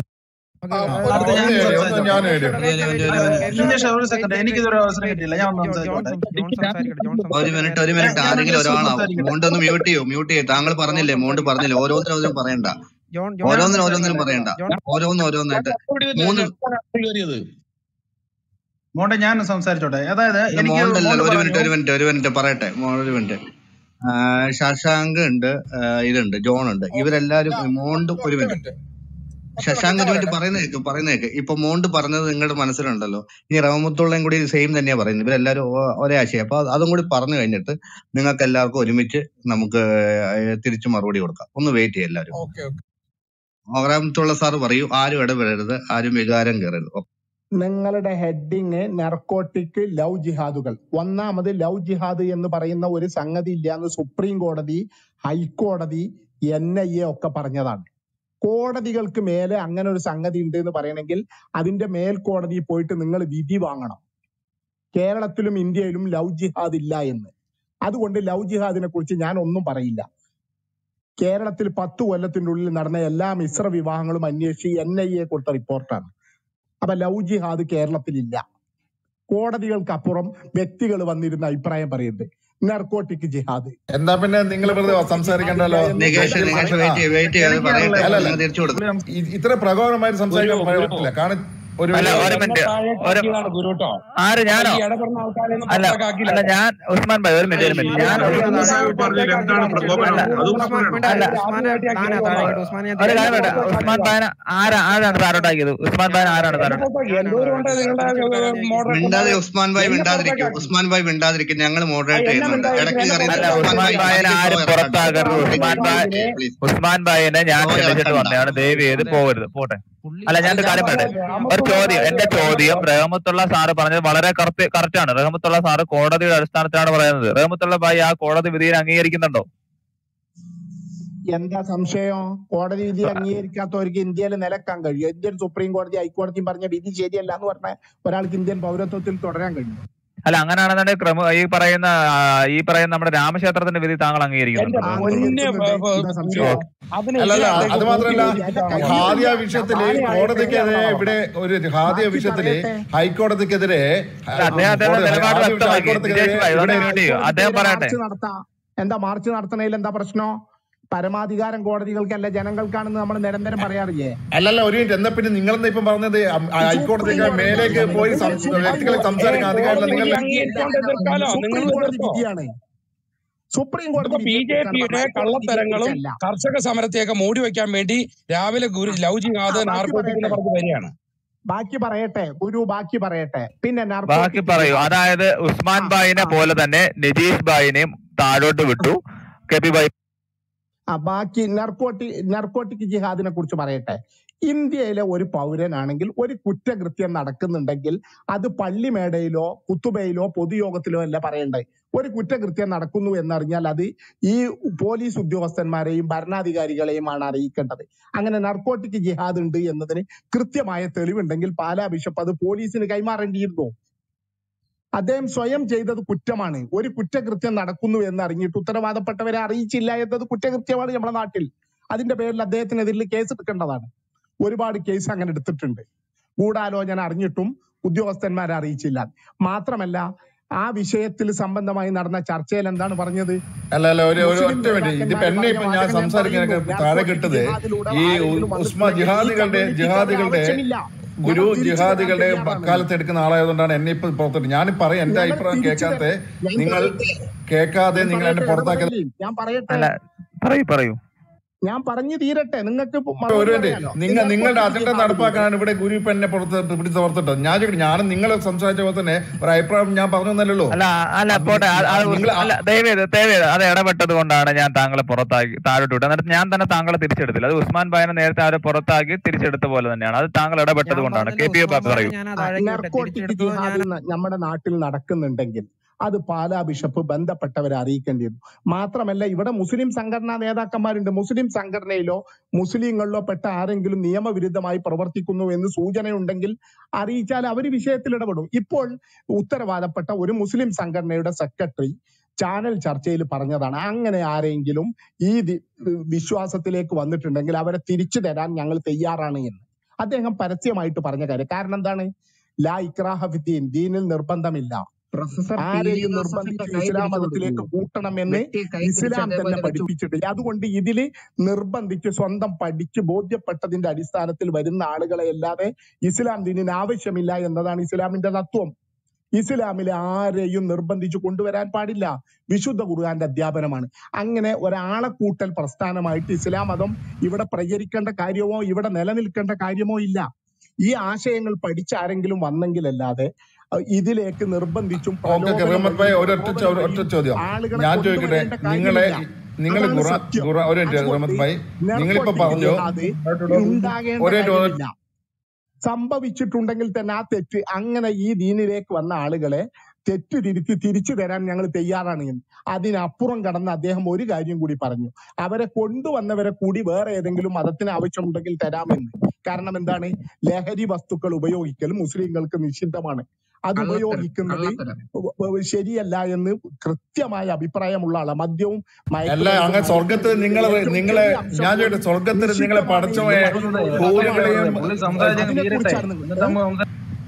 ആ, ഓക്കെ ഒരു അടുത്ത ഞാൻ ഒന്ന് ഐഡിയ ഒന്ന് സംസാരിച്ചോട്ടെ ഞാൻ ഐഡിയ ഒരു മിനിറ്റ് ഒരു അല്ല മിനിറ്റ് ലിജേഷ് ഒരു സെക്കൻഡ് വെയിറ്റ് എനിക്കിതൊരു വെയിറ്റ് അവസരം വെയിറ്റ് കിട്ടിയില്ല ഞാൻ ഒന്ന് ജോൺ ജോൺ സംസാരിച്ചോട്ടെ സം- ജോൺ സംസാരിക്കട്ടെ ജോൺ ഒരു മിനിറ്റ് ഒരു മിനിറ്റ് ഞാൻ ആരെങ്കിലും ജസ്റ്റ് ഒരാളാവും സംസാരിക്കട്ടെ മോണ്ട് ഒന്ന് മ്യൂട്ട് ചെയ്യൂ മ്യൂട്ട് ചെയ്യൂ താങ്കൾ ജോൺ പറഞ്ഞില്ലേ മോണ്ട് സംസാരിക്കട്ടെ പറഞ്ഞില്ലേ ഓരോന്നിനും ഓരോന്നും പറയണ്ട ജോൺ ജോൺ ഓരോന്നിനും ഓരോന്നിനും സംസാരിക്കട്ടെ പറയണ്ട ജോൺ ഓരോന്ന് ഓരോന്നായിട്ട് മൂന്ന് കയറിയത് മോണ്ടെ ഞാൻ സംസാരിച്ചോട്ടെ അതായത് അല്ല എനിക്ക് മോണ്ടല്ലല്ലോ മോണ്ട് ഒരു പറഞ്ഞു മിനിറ്റ് ഒരു മിനിറ്റ് ഒരു മിനിറ്റ് പറയട്ടെ മോ- ഒരു മിനിറ്റ് ആ, ശശാങ്ക് ഉണ്ട് ആ, ഇതുണ്ട് ജോൺ ഉണ്ട് ഇവരെല്ലാരും മോണ്ട് ഒറ്റ ഒരു ഒറ്റ മിനിറ്റ് മിനിറ്റ് ഒറ്റ ശശാങ്ക് മിനിറ്റ് ഒരു മിനിറ്റ് പറയട്ടെ പറയുന്ന കേക്ക് പറയുന്ന കേക്ക് ഇപ്പൊ മോണ്ട് പറഞ്ഞത് നിങ്ങളുടെ മനസ്സിലുണ്ടല്ലോ ഇനി റഹമത്തുള്ളയും കൂടി സെയിം തന്നെയാ പറയുന്നത് ഇവരെല്ലാരും ഒ- ഒരേ ആശയം അപ്പൊ അതും കൂടി പറഞ്ഞു കഴിഞ്ഞിട്ട് നിങ്ങൾക്ക് എല്ലാവർക്കും ഒരുമിച്ച് നമുക്ക് ഏഹ് തിരിച്ചു മറുപടി കൊടുക്കാം ഒന്ന് വെയിറ്റ് ചെയ്യ എല്ലാവരും ഓക്കെ ഓക്കെ റഹമത്തുള്ള സാർ പറയൂ ആരും ഇടപെടരുത് ആരും വികാരം കയറരുത് ഓ, നിങ്ങളുടെ ഹെഡിങ് നർക്കോട്ടിക് ലവ് ജിഹാദുകൾ ഒന്നാമത് ലവ് ജിഹാദ് എന്ന് പറയുന്ന ഒരു സംഗതി ഇല്ല എന്ന് സുപ്രീം കോടതി ഹൈക്കോടതി എൻ ഐ എ ഒക്കെ പറഞ്ഞതാണ് കോടതികൾക്ക് മേലെ അങ്ങനെ ഒരു സംഗതി ഉണ്ട് എന്ന് പറയണമെങ്കിൽ അതിന്റെ മേൽക്കോടതിയിൽ പോയിട്ട് നിങ്ങൾ വിധി വാങ്ങണം കേരളത്തിലും ഇന്ത്യയിലും ലവ് ജിഹാദ് ഇല്ല എന്ന് അതുകൊണ്ട് ലവ് ജിഹാദിനെ കുറിച്ച് ഞാൻ ഒന്നും പറയില്ല കേരളത്തിൽ പത്ത് കൊല്ലത്തിന്റെ ഉള്ളിൽ നടന്ന എല്ലാ മിശ്ര വിവാഹങ്ങളും അന്വേഷിച്ച് എൻ ഐ എ കൊടുത്ത റിപ്പോർട്ടാണ് അപ്പൊ ലവ് ജിഹാദ് കേരളത്തിലില്ല കോടതികൾക്കപ്പുറം വ്യക്തികൾ വന്നിരുന്ന അഭിപ്രായം പറയുന്നത് നർക്കോട്ടിക് ജിഹാദ് എന്താ പിന്നെ നിങ്ങൾ വെറുതെ സംസാരിക്കണ്ടല്ലോ നികേഷ് നികേഷ് വെയിറ്റ് ചെയ്യ വെയിറ്റ് ചെയ്യാതെ എനിക്ക് പറയട്ടെ അറിയില്ല അല്ലല്ല നിങ്ങൾ തിരിച്ചു കൊടുക്കും ഇ- ഇത്ര പ്രകോപനമായിട്ട് സംസാരിക്കാൻ ഗുരു പറയാൻ ഗുരു പറ്റില്ല കാരണം ഒരു അല്ല മിനിറ്റ് ഒരു എന്നെ മിനിറ്റ് താഴേക്ക് ഒരു ആക്കിയതാണ് ഗുരുട്ടോ ആര് അപ്പൊ ഞാനോ ഈ ഇടപെടുന്ന ആൾക്കാരെയൊന്നും അല്ല പുറത്തേക്ക് ആക്കിയില്ല അല്ല കേട്ടോ ഞാൻ ഉസ്മാൻ ഭായ് ഒരു മിനിറ്റ് ഒരു മിനിറ്റ് ഞാൻ ഇയാളെ ഒരു- സാഹിബ് പുറത്തേക്ക് ആക്കിയതാണ് അല്ല ഉസ്മാൻ മിണ്ടാ അല്ല ഉസ്മാനെ താനെ താഴെ ഉസ്മാൻ ഞാൻ ഒരു തിരിച്ചു കാര്യം വേണ്ട ഉസ്മാൻ ഭായന ആരാ ആരാണ് താരോട്ടാക്കിയത് ഉസ്മാൻ ഭായന ആരാണ് എന്നെ താരോട്ട് പുറത്താക്കി എന്തോരം ഉണ്ട് നിങ്ങളുടെ മിണ്ടാതെ മോഡറേറ്റർമാര് ഉസ്മാൻ ഭായ് എന്നെ മിണ്ടാതിരിക്കും പുറത്തേക്ക് ഉസ്മാൻ ഭായ് മിണ്ടാതിരിക്കും ഞങ്ങൾ ആ, മോഡറേറ്റ് എന്നെ ചെയ്യുന്നുണ്ട് മിണ്ടാതിരിക്കും ഇടയ്ക്ക് എന്നെ കയറി അല്ല പുറത്തേക്ക് ഉസ്മാൻ ഉസ്മാൻ ഭായ് ഭായനെ അതിലേക്ക് ആരും ഫ്ലോ ഇറക്കണ്ട പുറത്താക്കരുത് അതിലേക്ക് ഉസ്മാൻ ഫ്ലോ ഭായ് ഇതിനെ പ്ലീസ് ഉസ്മാൻ ഭായനെ ഞാൻ ഫ്ലോ ക്ഷണിച്ചിട്ട് ഇറക്കണ്ട വന്നതാണ് ദയവ് ചെയ്ത് പോകരുത് പോട്ടെ അല്ല അത് ഞാനൊരു ഞാൻ കാര്യം പറയട്ടെ പറയട്ടെ ഒരു റഹമത്തുള്ള ചോദ്യം സാഹിബ് എന്റെ ചോദ്യം റഹമത്തുള്ള സാറ് പറഞ്ഞത് വളരെ കറക്റ്റ് കറക്റ്റ് ആണ് റഹമത്തുള്ള സാറ് കോടതിയുടെ അടിസ്ഥാനത്തിലാണ് പറയുന്നത് റഹമത്തുള്ള ഭായി ആ കോടതി വിധിയെ അംഗീകരിക്കുന്നുണ്ടോ എന്താ സംശയം കോടതി വിധി അംഗീകരിക്കാത്തവർക്ക് ഇന്ത്യയിൽ നിലക്കാൻ കഴിയും ഇന്ത്യൻ സുപ്രീം കോടതി ഹൈക്കോടതിയും പറഞ്ഞ വിധി ശരിയല്ല എന്ന് പറഞ്ഞാൽ ഒരാൾക്ക് ഇന്ത്യൻ പൗരത്വത്തിൽ തുടരാൻ കഴിയും അല്ല അങ്ങനെയാണെന്നുണ്ടെങ്കിൽ ക്രമ ഈ പറയുന്ന ആ, ഈ പറയുന്ന നമ്മുടെ രാമക്ഷേത്രത്തിന്റെ വിധി താങ്കൾ എന്റെ അംഗീകരിക്കുന്നുണ്ടോ പൊന്നെ അംഗീകരിക്കുന്നുണ്ട് ബ- ബ- എന്താ ഗുരു സംശയം അല്ലല്ല അതിനെതിരെ അത് അദ്ദേഹം കൂട്ടി മാത്രമല്ല യോജിപ്പിച്ചാണ് ഹാദിയ ഞാൻ വിഷയത്തില് താനെ കോടതിക്കെതിരെ ആയിക്കോട്ടെ ഇവിടെ ഒരു ഹാദിയ ബാക്കി വിഷയത്തില് പറയട്ടെ ഹൈക്കോടതിക്കെതിരെ അല്ല അദ്ദേഹം അദ്ദേഹത്തിന്റെ കോടതി നിലപാട് ഹാദിയ വിഷയം വ്യക്തമാക്കി ഹൈക്കോടതിക്കെതിരെ നിതേഷ് ഭായ് ഇവിടെ ഒന്ന് മ്യൂട്ട് ചെയ്യൂ അദ്ദേഹം ഹൈക്കോടതിക്കെതിരെ പറയട്ടെ മാർച്ച് നടത്താം എന്താ മാർച്ച് നടത്തണതിൽ എന്താ പ്രശ്നം പരമാധികാരം കോടതികൾക്കല്ല ജനങ്ങൾക്കാണെന്ന് നമ്മൾ നിരന്തരം പറയാറില്ലേ അല്ലല്ല ഒരു മിനിറ്റ് എന്നാ പിന്നെ നിങ്ങളെന്താ ഇപ്പം പറഞ്ഞത് അം- ആ സുപ്രീം ഹൈക്കോടതിക്ക് കോടതി മേലേക്ക് വിധിയാണ് പോയി സുപ്രീം സംസ് കോടതി വ്യക്തികളെ ഹൈക്കോടതി സംസാരിക്കാൻ അധികാരമില്ല കോടതി നിങ്ങൾ വിധി അംഗീകരിക്കാണ്ട് എതിർക്കാലോ നിങ്ങൾ സുപ്രീം കോടതി എതിർത്തോ വിധിയാണ് സുപ്രീം ഇതിപ്പോ കോടതി ബി വിധിയെ ജെ കുറിച്ചാണ് പിയുടെ പറഞ്ഞത് ഹൈക്കോടതി വിധിയെ കള്ളത്തരങ്ങളും കുറിച്ചല്ല കർഷക സമരത്തെയൊക്കെ മൂടി വെക്കാൻ വേണ്ടി രാവിലെ ഗുരു ലവ് ആ ജിഹാദ് ബാക്കി നാർക്കോട്ടിക് എന്ന് പറയട്ടെ പറഞ്ഞ് വരികയാണ് ബാക്കി പറയട്ടെ ഗുരു ബാക്കി പറയട്ടെ പിന്നെ ബാക്കി നർക്കോട്ടിക് പറയൂ ജിഹാദ് അതായത് ഉസ്മാൻ ആ ഭായിനെ ആ പോലെ തന്നെ നിതീഷ് ഭായിനെയും താഴോട്ട് വിട്ടു കെ പി ഭായ് ആ ബാക്കി നർക്കോട്ടി നർക്കോട്ടിക് ജിഹാദിനെ കുറിച്ച് പറയട്ടെ ഇന്ത്യയിലെ ഒരു പൗരനാണെങ്കിൽ ഒരു കുറ്റകൃത്യം നടക്കുന്നുണ്ടെങ്കിൽ അത് പള്ളിമേടയിലോ കുത്തുബയിലോ പൊതുയോഗത്തിലോ അല്ല പറയണ്ടേ ഒരു കുറ്റകൃത്യം നടക്കുന്നു എന്നറിഞ്ഞാൽ അത് ഈ പോലീസ് ഉദ്യോഗസ്ഥന്മാരെയും ഭരണാധികാരികളെയുമാണ് അറിയിക്കേണ്ടത് അങ്ങനെ നർക്കോട്ടിക് ജിഹാദ് ഉണ്ട് എന്നതിന് കൃത്യമായ തെളിവുണ്ടെങ്കിൽ പാലാ ബിഷപ്പ് അത് പോലീസിന് കൈമാറേണ്ടിയിരുന്നു അദ്ദേഹം സ്വയം ചെയ്തത് കുറ്റമാണ് ഒരു കുറ്റകൃത്യം നടക്കുന്നു എന്ന് അറിഞ്ഞിട്ട് ഉത്തരവാദപ്പെട്ടവരെ അറിയിച്ചില്ല എന്നത് കുറ്റകൃത്യമാണ് നമ്മുടെ നാട്ടിൽ അതിന്റെ പേരിൽ അദ്ദേഹത്തിനെതിരിൽ കേസ് എടുക്കേണ്ടതാണ് ഒരുപാട് കേസ് അങ്ങനെ എടുത്തിട്ടുണ്ട് ഗൂഢാലോചന അറിഞ്ഞിട്ടും ഉദ്യോഗസ്ഥന്മാരെ അറിയിച്ചില്ല മാത്രമല്ല ആ വിഷയത്തിൽ സംബന്ധമായി നടന്ന ചർച്ചയിൽ എന്താണ് പറഞ്ഞത് അല്ല അല്ല ഒരു ഒരു മുസ്ലിം ഒറ്റ മിനിറ്റ് ഇതിപ്പോ നേതാക്കന്മാർ എന്നെ പറഞ്ഞ ഇപ്പൊ ഞാൻ വാചകം ഞാൻ സംസാരിക്കാൻ പറയുന്നു താഴെ നർക്കോട്ടിക് കിട്ടത് ജിഹാദിലൂടെ ഈ ആരെങ്കിലും ഉസ്മാ വന്നിട്ടുണ്ടെങ്കിൽ ഈ ജിഹാദികളുടെ കമ്മ്യൂണിറ്റിക്ക് അവരെ ജിഹാദികളുടെ ആവശ്യമില്ല ഗുരു ഞങ്ങൾ തിരിച്ചു തരാൻ ജിഹാദികളുടെ തയ്യാറാണ് കാലത്ത് എടുക്കുന്ന ആളായതുകൊണ്ടാണ് എന്നെ ഇപ്പൊ പുറത്തിട്ട് ഞാൻ പറയാം എന്റെ ഞങ്ങൾ അഭിപ്രായം തിരിച്ചു കേൾക്കാത്ത തരാം ഞാൻ നിങ്ങൾ പറയട്ടെ കേൾക്കാതെ ഞാൻ നിങ്ങൾ എന്നെ പറയട്ടെ പുറത്താക്കിയത് ഇടപെടല്ലേ ഞാൻ പറയട്ടെ അല്ല പറയൂ പറയൂ ഞാൻ പറഞ്ഞു തീരട്ടെ നിങ്ങൾക്ക് ഇപ്പൊ ഒരു മറുപടി മിനിറ്റ് പറയാലോ ഈ നിങ്ങൾ നിങ്ങളുടെ നർക്കോട്ടിക് അജണ്ട ജിഹാദിലൂടെ നടപ്പാക്കാനാണ് ഇവിടെ ഗുരു ഇപ്പൊ എന്നെ പുറത്ത് പിടിച്ച് പുറത്തിട്ടത് ഞാൻ ചോദിക്കട്ടെ ഞാനും നിങ്ങൾ സംസാരിച്ച പോലെ തന്നെ ഒരു അഭിപ്രായം ഞാൻ പറഞ്ഞല്ലോ അല്ല അല്ല പോട്ടെ അത് അത് നിങ്ങൾ അല്ല ദയവേത് ദയവേത് അത് ഇടപെട്ടത് കൊണ്ടാണ് ഞാൻ താങ്കളെ പുറത്താക്കി താഴോട്ട് വിട്ടത് എന്നിട്ട് ഞാൻ തന്നെ താങ്കളെ തിരിച്ചെടുത്തില്ല അത് ഉസ്മാൻ ഭായനെ നേരത്തെ അവരെ പുറത്താക്കി തിരിച്ചെടുത്ത പോലെ തന്നെയാണ് അത് താങ്കൾ ഇടപെട്ടത് ഞാൻ കൊണ്ടാണ് പറഞ്ഞല്ലോ കെ പി ഉസ്മാൻ പറയൂ ഭായനെ ഞാൻ ആ താഴേക്ക് വിട്ടെ നർക്കോട്ടിക് തിരിച്ചെടുത്തത് ഞാൻ ജിഹാദ് ന- നമ്മുടെ നാട്ടിൽ നടക്കുന്നുണ്ടെങ്കിൽ അത് പാലാ ബിഷപ്പ് ബന്ധപ്പെട്ടവരെ അറിയിക്കേണ്ടിയിരുന്നു മാത്രമല്ല ഇവിടെ മുസ്ലിം സംഘടനാ നേതാക്കന്മാരുണ്ട് മുസ്ലിം സംഘടനയിലോ മുസ്ലിങ്ങളിലോ പെട്ട ആരെങ്കിലും നിയമവിരുദ്ധമായി പ്രവർത്തിക്കുന്നു എന്ന് സൂചനയുണ്ടെങ്കിൽ അറിയിച്ചാൽ അവർ വിഷയത്തിൽ ഇടപെടും ഇപ്പോൾ ഉത്തരവാദപ്പെട്ട ഒരു മുസ്ലിം സംഘടനയുടെ സെക്രട്ടറി ചാനൽ ചർച്ചയിൽ പറഞ്ഞതാണ് അങ്ങനെ ആരെങ്കിലും ഈ ദി- വിശ്വാസത്തിലേക്ക് വന്നിട്ടുണ്ടെങ്കിൽ അവരെ തിരിച്ചു തരാൻ ഞങ്ങൾ തയ്യാറാണ് എന്ന് അദ്ദേഹം പരസ്യമായിട്ട് പറഞ്ഞ കാര്യം കാരണം എന്താണ് ലാ ഇക്രാഹ ഫിദ്ദീൻ ദീനിൽ നിർബന്ധമില്ല പ്രൊഫസർ പി ആരെയും ജോസഫിന്റെ നിർബന്ധിച്ച് കൈ ഇസ്ലാം പിടിച്ചു മതത്തിലേക്ക് കൊടുക്കുന്നു കൂട്ടണമെന്ന് വെട്ടി കൈ പിടിച്ച് ഇസ്ലാം തന്നെ അതേപോലെ വെച്ചു പഠിപ്പിച്ചിട്ടില്ല അതുകൊണ്ട് ഇതില് നിർബന്ധിച്ച് സ്വന്തം പഠിച്ച് ബോധ്യപ്പെട്ടതിന്റെ അടിസ്ഥാനത്തിൽ വരുന്ന ആളുകളെ അല്ലാതെ ഇസ്ലാം ദീനിന് ആവശ്യമില്ല എന്നതാണ് ഇസ്ലാമിന്റെ തത്വം ഇസ്ലാമിലെ ആരെയും നിർബന്ധിച്ച് കൊണ്ടുവരാൻ പാടില്ല വിശുദ്ധ ഖുർആന്റെ അധ്യാപനമാണ് അങ്ങനെ ഒരാളെ കൂട്ടൽ പ്രസ്ഥാനമായിട്ട് ഇസ്ലാം മതം ഇവിടെ പ്രചരിക്കേണ്ട കാര്യമോ ഇവിടെ നിലനിൽക്കേണ്ട കാര്യമോ ഇല്ല ഈ ആശയങ്ങൾ പഠിച്ച ആരെങ്കിലും വന്നെങ്കിലല്ലാതെ അഹ് ഇതിലേക്ക് നിർബന്ധിച്ചും ഓക്കെ ഓക്കെ റഹ്മത്ത് ഭായ് ഒരൊറ്റ ചോ- പ്രലോഭനം ഒറ്റ വഴി ചോദ്യം ആളുകളെ ഞാൻ ചോദിക്കട്ടെ കൊണ്ടുവരേണ്ട നിങ്ങളെ കാര്യമില്ല നിങ്ങൾ അതാണ് ഖുറാൻ സത്യം ഖുറാൻ ഒരു മിനിറ്റ് അതുകൊണ്ട് റഹ്മത്ത് ഭായ് നിങ്ങളിപ്പോ നർക്കോട്ടിക് പറഞ്ഞു ജിഹാദ് ഉണ്ടാകേണ്ട ഒരേ ഒരു കാര്യമില്ല സംഭവിച്ചിട്ടുണ്ടെങ്കിൽ തന്നെ ആ തെറ്റ് അങ്ങനെ ഈ ദീനിലേക്ക് വന്ന ആളുകളെ തെറ്റ് തിരുത്തി തിരിച്ചു തരാൻ ഞങ്ങൾ തയ്യാറാണ് എന്ന് അതിനപ്പുറം കടന്ന് അദ്ദേഹം ഒരു കാര്യം കൂടി പറഞ്ഞു അവരെ കൊണ്ടുവന്നവരെ കൂടി വേറെ ഏതെങ്കിലും മതത്തിന് ആവശ്യമുണ്ടെങ്കിൽ തരാമെന്ന് കാരണം എന്താണ് ലഹരി വസ്തുക്കൾ ഉപയോഗിക്കൽ മുസ്ലിങ്ങൾക്ക് നിഷിദ്ധമാണ് അത് കള്ളത്തരം ഉപയോഗിക്കുന്നത് കള്ളത്തരം വ- വ- ശരിയല്ല എന്ന് കൃത്യമായ അഭിപ്രായമുള്ള ആളാണ് മദ്യവും അല്ല മയക്കുമരുന്നും അങ്ങനെ സ്വർഗത്തിൽ മയക്കുമരുന്നിന്റെ നിങ്ങളെ ഏറ്റവും നിങ്ങളെ ചെറിയ അംശം ഞാൻ പോലും ചോദിക്കട്ടെ സ്വർഗത്തിൽ നിങ്ങളെ നിഷിദ്ധമാണ് പടച്ചോയെ എന്ന് പറയുന്നത് ഹൂലുകളെയും പുള്ളി സംസാരിച്ചങ്ങ് അതിനെ തീരട്ടെ കുറിച്ചാണ് നിങ്ങൾ എന്നിട്ട് നമ്മ സംസാ-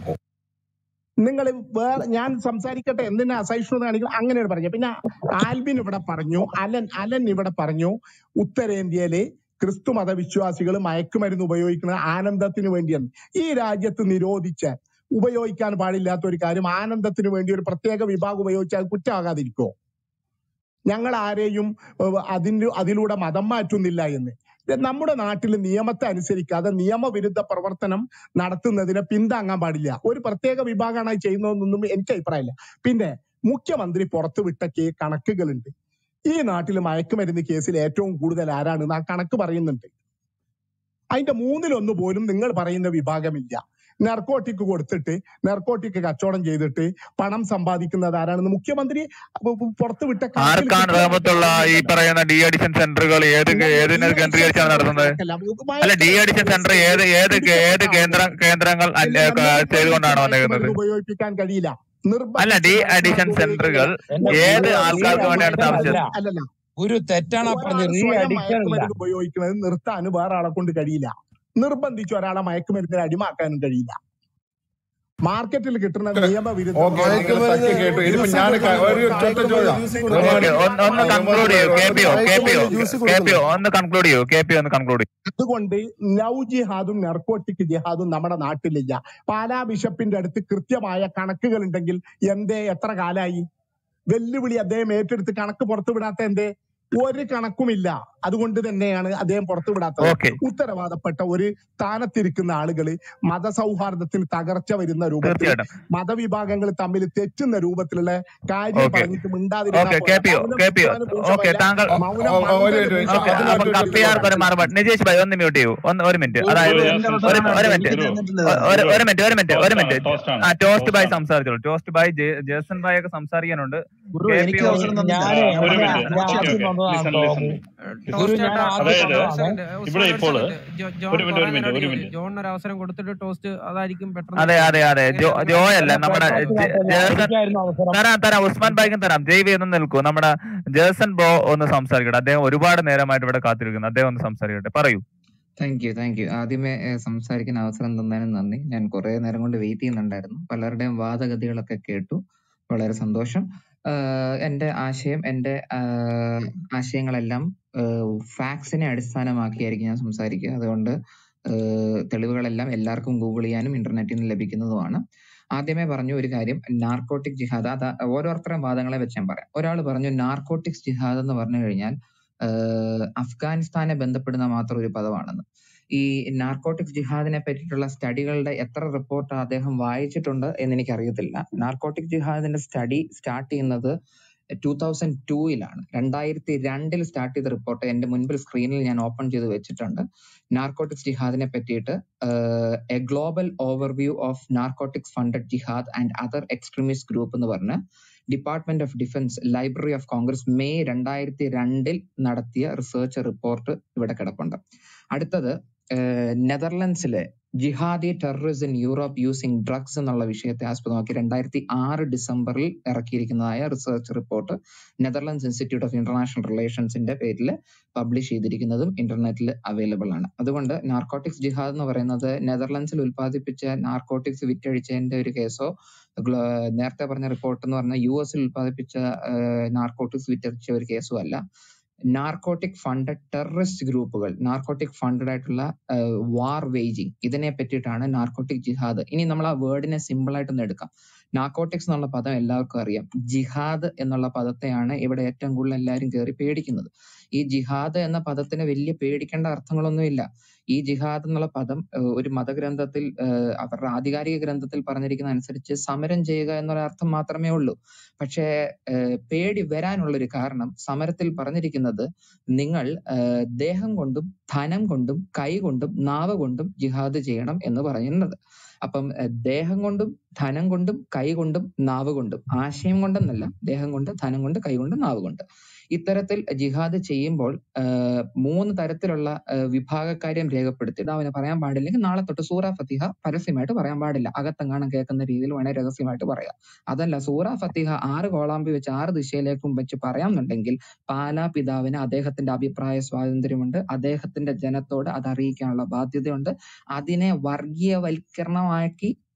നിങ്ങൾ വേറെ ഞാൻ സംസാരിക്കട്ടെ എന്തിനാ അസഹിഷ്ണുത കാണിക്കണം അങ്ങനെയാണ് പറഞ്ഞത് പിന്നെ ആൽബിൻ ഇവിടെ പറഞ്ഞു അലൻ അലൻ ഇവിടെ പറഞ്ഞു ഉത്തരേന്ത്യയില് ക്രിസ്തു മതവിശ്വാസികൾ മയക്കുമരുന്ന് ഉപയോഗിക്കുന്നത് ആനന്ദത്തിന് വേണ്ടിയാണ് ഈ രാജ്യത്ത് നിരോധിച്ച ഉപയോഗിക്കാൻ പാടില്ലാത്ത ഒരു കാര്യം ആനന്ദത്തിന് വേണ്ടി ഒരു പ്രത്യേക വിഭാഗം ഉപയോഗിച്ചാൽ കുറ്റമാകാതിരിക്കോ ഞങ്ങൾ ആരെയും ഏഹ്, അതിന് അതിലൂടെ മതം മാറ്റുന്നില്ല എന്ന് ഇത് നമ്മുടെ നാട്ടിൽ നിയമത്തെ അനുസരിക്കാതെ നിയമവിരുദ്ധ പ്രവർത്തനം നടത്തുന്നതിനെ പിന്താങ്ങാൻ പാടില്ല ഒരു പ്രത്യേക വിഭാഗമാണ് അത് ചെയ്യുന്നതെന്നൊന്നും എനിക്ക് അഭിപ്രായമില്ല പിന്നെ മുഖ്യമന്ത്രി പുറത്തുവിട്ട കേ കണക്കുകളുണ്ട് ഈ നാട്ടിൽ മയക്കുമരുന്ന് കേസിൽ ഏറ്റവും കൂടുതൽ ആരാണ് ആ കണക്ക് പറയുന്നുണ്ട് അതിന്റെ മൂന്നിലൊന്ന് പോലും നിങ്ങൾ പറയുന്ന വിഭാഗമില്ല നെർക്കോട്ടിക് കൊടുത്തിട്ട് നെർക്കോട്ടിക് കച്ചവടം ചെയ്തിട്ട് പണം സമ്പാദിക്കുന്നത് ആരാണെന്ന് മുഖ്യമന്ത്രി പുറത്തുവിട്ട കണക്കിൽ ആർക്കാണ് റഹമത്തുള്ള ഈ പറയുന്ന ഡി അഡിഷൻ സെന്ററുകൾ ഏത് ഏതിനെ കേന്ദ്രീകരിച്ചാണ് നടത്തുന്നത് അല്ല ഡി അഡിഷൻ സെന്റർ ഏത് ഏത് ഏത് കേന്ദ്ര കേന്ദ്രങ്ങൾ അന്വേ- ചെയ്തുകൊണ്ടാണ് വന്നിരിക്കുന്നത് ഉപയോഗിപ്പിക്കാൻ കഴിയില്ല അല്ല ഡി അഡിഷൻ സെന്ററുകൾ ഏത് ആൾക്കാർക്ക് വേണ്ടിയാണ് സ്ഥാപിച്ചത് അല്ലല്ല ഗുരു തെറ്റാണ് ആ പറഞ്ഞത് റീ സ്വയം അഡിക്ഷൻ ഇല്ല മയക്കുമരുന്ന് ഉപയോഗിക്കുന്നത് നിർത്താൻ വേറെ ആളെ കൊണ്ട് കഴിയില്ല നിർബന്ധിച്ച് ഒരാളെ മയക്കുമരുന്നിന് അടിമാക്കാനും കഴിയില്ല മാർക്കറ്റിൽ കിട്ടുന്ന നിയമവിരുദ്ധ ഓക്കെ മയക്കുമരുന്ന് കേട്ടു ഇനിയിപ്പോ ഞാൻ ക- ഒരു ഒറ്റ ചോദ്യം ഓക്കെ ഒന്ന് ഒന്ന് കൺക്ലൂഡ് ചെയ്യൂ K P O K P O K P O ഒന്ന് കൺക്ലൂഡ് ചെയ്യൂ കെ പി ഒന്ന് കൺക്ലൂഡ് ചെയ്യൂ അതുകൊണ്ട് ലവ് ജിഹാദും നെർക്കോട്ടിക് ജിഹാദും നമ്മുടെ നാട്ടിലില്ല പാലാ ബിഷപ്പിന്റെ അടുത്ത് കൃത്യമായ കണക്കുകൾ ഉണ്ടെങ്കിൽ എന്തേ എത്ര കാലായി വെല്ലുവിളി അദ്ദേഹം ഏറ്റെടുത്ത് കണക്ക് പുറത്തുവിടാത്ത എന്തേ ഒരു കണക്കുമില്ല അതുകൊണ്ട് തന്നെയാണ് അദ്ദേഹം പുറത്തുവിടാത്തത് ഓക്കെ ഉത്തരവാദപ്പെട്ട ഒരു സ്ഥാനത്തിരിക്കുന്ന ആളുകള് മതസൗഹാർദ്ദത്തിന് തകർച്ച വരുന്ന രൂപത്തിൽ തീർച്ചയായിട്ടും മതവിഭാഗങ്ങൾ തമ്മിൽ തെറ്റുന്ന രൂപത്തിലുള്ള കാര്യം ഓക്കെ പറഞ്ഞിട്ട് മിണ്ടാതിരുന്നാൽ ഓക്കെ പോരാ. കെ പി ഒ മൗനം കെ പി ഒ പുരുഷാന് ഓക്കെ പൂഷമല്ല. താങ്കൾ മൗനം ഓ- ഓ- ഒരു മന്ത്രന് മിനിറ്റ് ഓക്കെ അതിനകത്ത് അപ്പം ഒരു കപ്പിയാർക്ക് ഒരു മറുപടി നിജേഷ് ഭായ് ഒന്ന് മ്യൂട്ട് ചെയ്യൂ ഒന്ന് ഒരു മിനിറ്റ് അതായത് ഒരു ഒരു മിനിറ്റ് ഒരു ഒരു മിനിറ്റ് ഒരു മിനിറ്റ് ഒരു മിനിറ്റ് ആ ടോസ്റ്റ് ബായ് സംസാരിച്ചോളൂ ടോസ്റ്റ് ബായ് ജെ- ജേസൺ ബായ് ഒക്കെ സംസാരിക്കാനുണ്ട് ഗുരു കെ പി എനിക്ക് ഒ അവസരം തന്നില്ല ഞാന് ഞാൻ ഒരു ഞാൻ മിനിറ്റ് ഞാൻ ഓക്കെ ആദ്യം ഓക്കെ വന്നതാണ് listen Tommy listen Guru toast ഞാൻ ചേട്ടാ ആദ്യം ഒരു വന്നതാണ് സെക്കൻഡ് ഇവിടെ ഉസ്മാൻ ഒരു ഇപ്പോൾ സെക്കൻഡ് ജോ- ജോൺ ഒരു മിനിറ്റ് ഒരു പറയാൻ മിനിറ്റ് ഒരു റെഡിയല്ലേ മിനിറ്റ് ജോണിന് ഒരു അവസരം കൊടുത്തിട്ട് ടോസ്റ്റ് അതായിരിക്കും പെട്ടെന്ന് അതെ അതെ അതെ ജോ എങ്ങനെ ജോ അങ്ങനെ അല്ല അല്ല നമ്മുടെ പെട്ടെന്ന് ജെ- കേട്ടല്ല ജേസൺ എനിക്കായിരുന്നു അവസരം തരാം തരാം ഉസ്മാൻ ബായിക്കും തരാം ജയ്വി ഒന്ന് നിൽക്കൂ നമ്മുടെ ജേസൺ ബ്രോ ഒന്ന് സംസാരിക്കട്ടെ അദ്ദേഹം ഒരുപാട് നേരമായിട്ട് ഇവിടെ കാത്തിരിക്കുന്നു അദ്ദേഹം ഒന്ന് സംസാരിക്കട്ടെ പറയൂ താങ്ക് യു താങ്ക് യു ആദ്യമേ ഏഹ്, സംസാരിക്കാൻ അവസരം തന്നതിന് നന്ദി ഞാൻ കുറെ നേരം കൊണ്ട് വെയിറ്റ് ചെയ്യുന്നുണ്ടായിരുന്നു പലരുടെയും വാദഗതികളൊക്കെ കേട്ടു വളരെ സന്തോഷം ആഹ് എന്റെ ആശയം എന്റെ ആഹ് ആശയങ്ങളെല്ലാം ഫാക്സിനെ അടിസ്ഥാനമാക്കിയായിരിക്കും ഞാൻ സംസാരിക്കുക അതുകൊണ്ട് ആഹ് തെളിവുകളെല്ലാം എല്ലാവർക്കും ഗൂഗിൾ ചെയ്യാനും ഇന്റർനെറ്റിൽ നിന്ന് ലഭിക്കുന്നതുമാണ് ആദ്യമേ പറഞ്ഞു ഒരു കാര്യം നാർക്കോട്ടിക് ജിഹാദ് അത് ഓരോരുത്തരുടെയും വാദങ്ങളെ വെച്ച് ഞാൻ പറയാം ഒരാൾ പറഞ്ഞു നാർക്കോട്ടിക്സ് ജിഹാദ് എന്ന് പറഞ്ഞു കഴിഞ്ഞാൽ ആഹ് അഫ്ഗാനിസ്ഥാനെ ബന്ധപ്പെടുന്ന മാത്രം ഒരു പദമാണെന്ന് ഈ നാർക്കോട്ടിക്സ് ജിഹാദിനെ പറ്റിയിട്ടുള്ള സ്റ്റഡികളുടെ എത്ര റിപ്പോർട്ട് അദ്ദേഹം വായിച്ചിട്ടുണ്ട് എന്ന് എനിക്ക് അറിയത്തില്ല നാർക്കോട്ടിക് ജിഹാദിന്റെ സ്റ്റഡി സ്റ്റാർട്ട് ചെയ്യുന്നത് ടൂ തൗസൻഡ് ടൂയിലാണ് രണ്ടായിരത്തി രണ്ടിൽ സ്റ്റാർട്ട് ചെയ്ത റിപ്പോർട്ട് എന്റെ മുൻപിൽ സ്ക്രീനിൽ ഞാൻ ഓപ്പൺ ചെയ്ത് വെച്ചിട്ടുണ്ട് നാർക്കോട്ടിക്സ് ജിഹാദിനെ പറ്റിയിട്ട് a global overview of narcotics funded jihad and other extremist group എന്ന് പറഞ്ഞ് Department of Defense Library of Congress May രണ്ടായിരത്തി രണ്ടിൽ നടത്തിയ റിസർച്ച് റിപ്പോർട്ട് ഇവിടെ കിടപ്പുണ്ട് അടുത്തത് നെതർലൻഡ്സിലെ jihadi terrorism in Europe using drugs എന്നുള്ള വിഷയത്തെ ആസ്പദമാക്കി രണ്ടായിരത്തി ആറ് ഡിസംബറിൽ ഇറക്കിയിരിക്കുന്നതായ research report Netherlands Institute of International റിലേഷൻസിന്റെ പേരിൽ പബ്ലിഷ് ചെയ്തിരിക്കുന്നതും ഇന്റർനെറ്റിൽ അവൈലബിൾ ആണ് അതുകൊണ്ട് നാർക്കോട്ടിക്സ് ജിഹാദ് എന്ന് പറയുന്നത് നെതർലൻഡ്സിൽ ഉൽപ്പാദിപ്പിച്ച നാർക്കോട്ടിക്സ് വിറ്റഴിച്ചതിന്റെ ഒരു കേസോ ഗ്ലോ- നേരത്തെ പറഞ്ഞ റിപ്പോർട്ട് എന്ന് പറഞ്ഞാൽ യു എസിൽ ഉൽപ്പാദിപ്പിച്ച നാർക്കോട്ടിക്സ് വിറ്റഴിച്ച ഒരു കേസും അല്ല നാർക്കോട്ടിക് ഫണ്ടഡ് ടെററിസ്റ്റ് ഗ്രൂപ്പുകൾ നാർക്കോട്ടിക് ഫണ്ടഡ് ആയിട്ടുള്ള വാർ വേജിങ് ഇതിനെ പറ്റിയിട്ടാണ് നാർക്കോട്ടിക് ജിഹാദ് ഇനി നമ്മൾ ആ വേർഡിനെ സിമ്പിൾ ആയിട്ടൊന്ന് എടുക്കാം നാർക്കോട്ടിക്സ് എന്നുള്ള പദം എല്ലാവർക്കും അറിയാം ജിഹാദ് എന്നുള്ള പദത്തെയാണ് ഇവിടെ ഏറ്റവും കൂടുതൽ എല്ലാവരും കയറി പേടിക്കുന്നത് ഈ ജിഹാദ് എന്ന പദത്തിന് വലിയ പേടിക്കേണ്ട അർത്ഥങ്ങളൊന്നുമില്ല ഈ ജിഹാദ് എന്നുള്ള പദം ഏഹ്, ഒരു മതഗ്രന്ഥത്തിൽ ഏഹ്, അവരുടെ ആധികാരിക ഗ്രന്ഥത്തിൽ പറഞ്ഞിരിക്കുന്ന അനുസരിച്ച് സമരം ചെയ്യുക എന്നുള്ള അർത്ഥം മാത്രമേ ഉള്ളൂ പക്ഷേ ഏഹ്, പേടി വരാനുള്ള ഒരു കാരണം സമരത്തിൽ പറഞ്ഞിരിക്കുന്നത് നിങ്ങൾ ഏഹ്, ദേഹം കൊണ്ടും ധനം കൊണ്ടും കൈ കൊണ്ടും നാവ് കൊണ്ടും ജിഹാദ് ചെയ്യണം എന്ന് പറയുന്നത് അപ്പം ഏഹ്, ദേഹം കൊണ്ടും ധനം കൊണ്ടും കൈ കൊണ്ടും നാവ് കൊണ്ടും ആശയം കൊണ്ടെന്നല്ല ദേഹം കൊണ്ട് ധനം കൊണ്ട് കൈ കൊണ്ട് നാവ് കൊണ്ട് ഇത്തരത്തിൽ ജിഹാദ് ചെയ്യുമ്പോൾ ആഹ് മൂന്ന് തരത്തിലുള്ള ആഹ് വിഭാഗക്കാര്യം രേഖപ്പെടുത്തി അവന് പറയാൻ പാടില്ലെങ്കിൽ നാളെ തൊട്ട് സൂറ ഫത്തിഹ പരസ്യമായിട്ട് പറയാൻ പാടില്ല അകത്തെങ്ങാനും കേൾക്കുന്ന രീതിയിൽ വേണേ രഹസ്യമായിട്ട് പറയാം അതല്ല സൂറ ഫത്തിഹ ആറ് കോളാമ്പി വെച്ച് ആറ് ദിശയിലേക്കും വെച്ച് പറയാമെന്നുണ്ടെങ്കിൽ പാലാ പിതാവിന് അദ്ദേഹത്തിന്റെ അഭിപ്രായ സ്വാതന്ത്ര്യമുണ്ട് അദ്ദേഹത്തിന്റെ ജനത്തോട് അത് അറിയിക്കാനുള്ള ബാധ്യതയുണ്ട് അതിനെ വർഗീയവൽക്കരണമാക്കി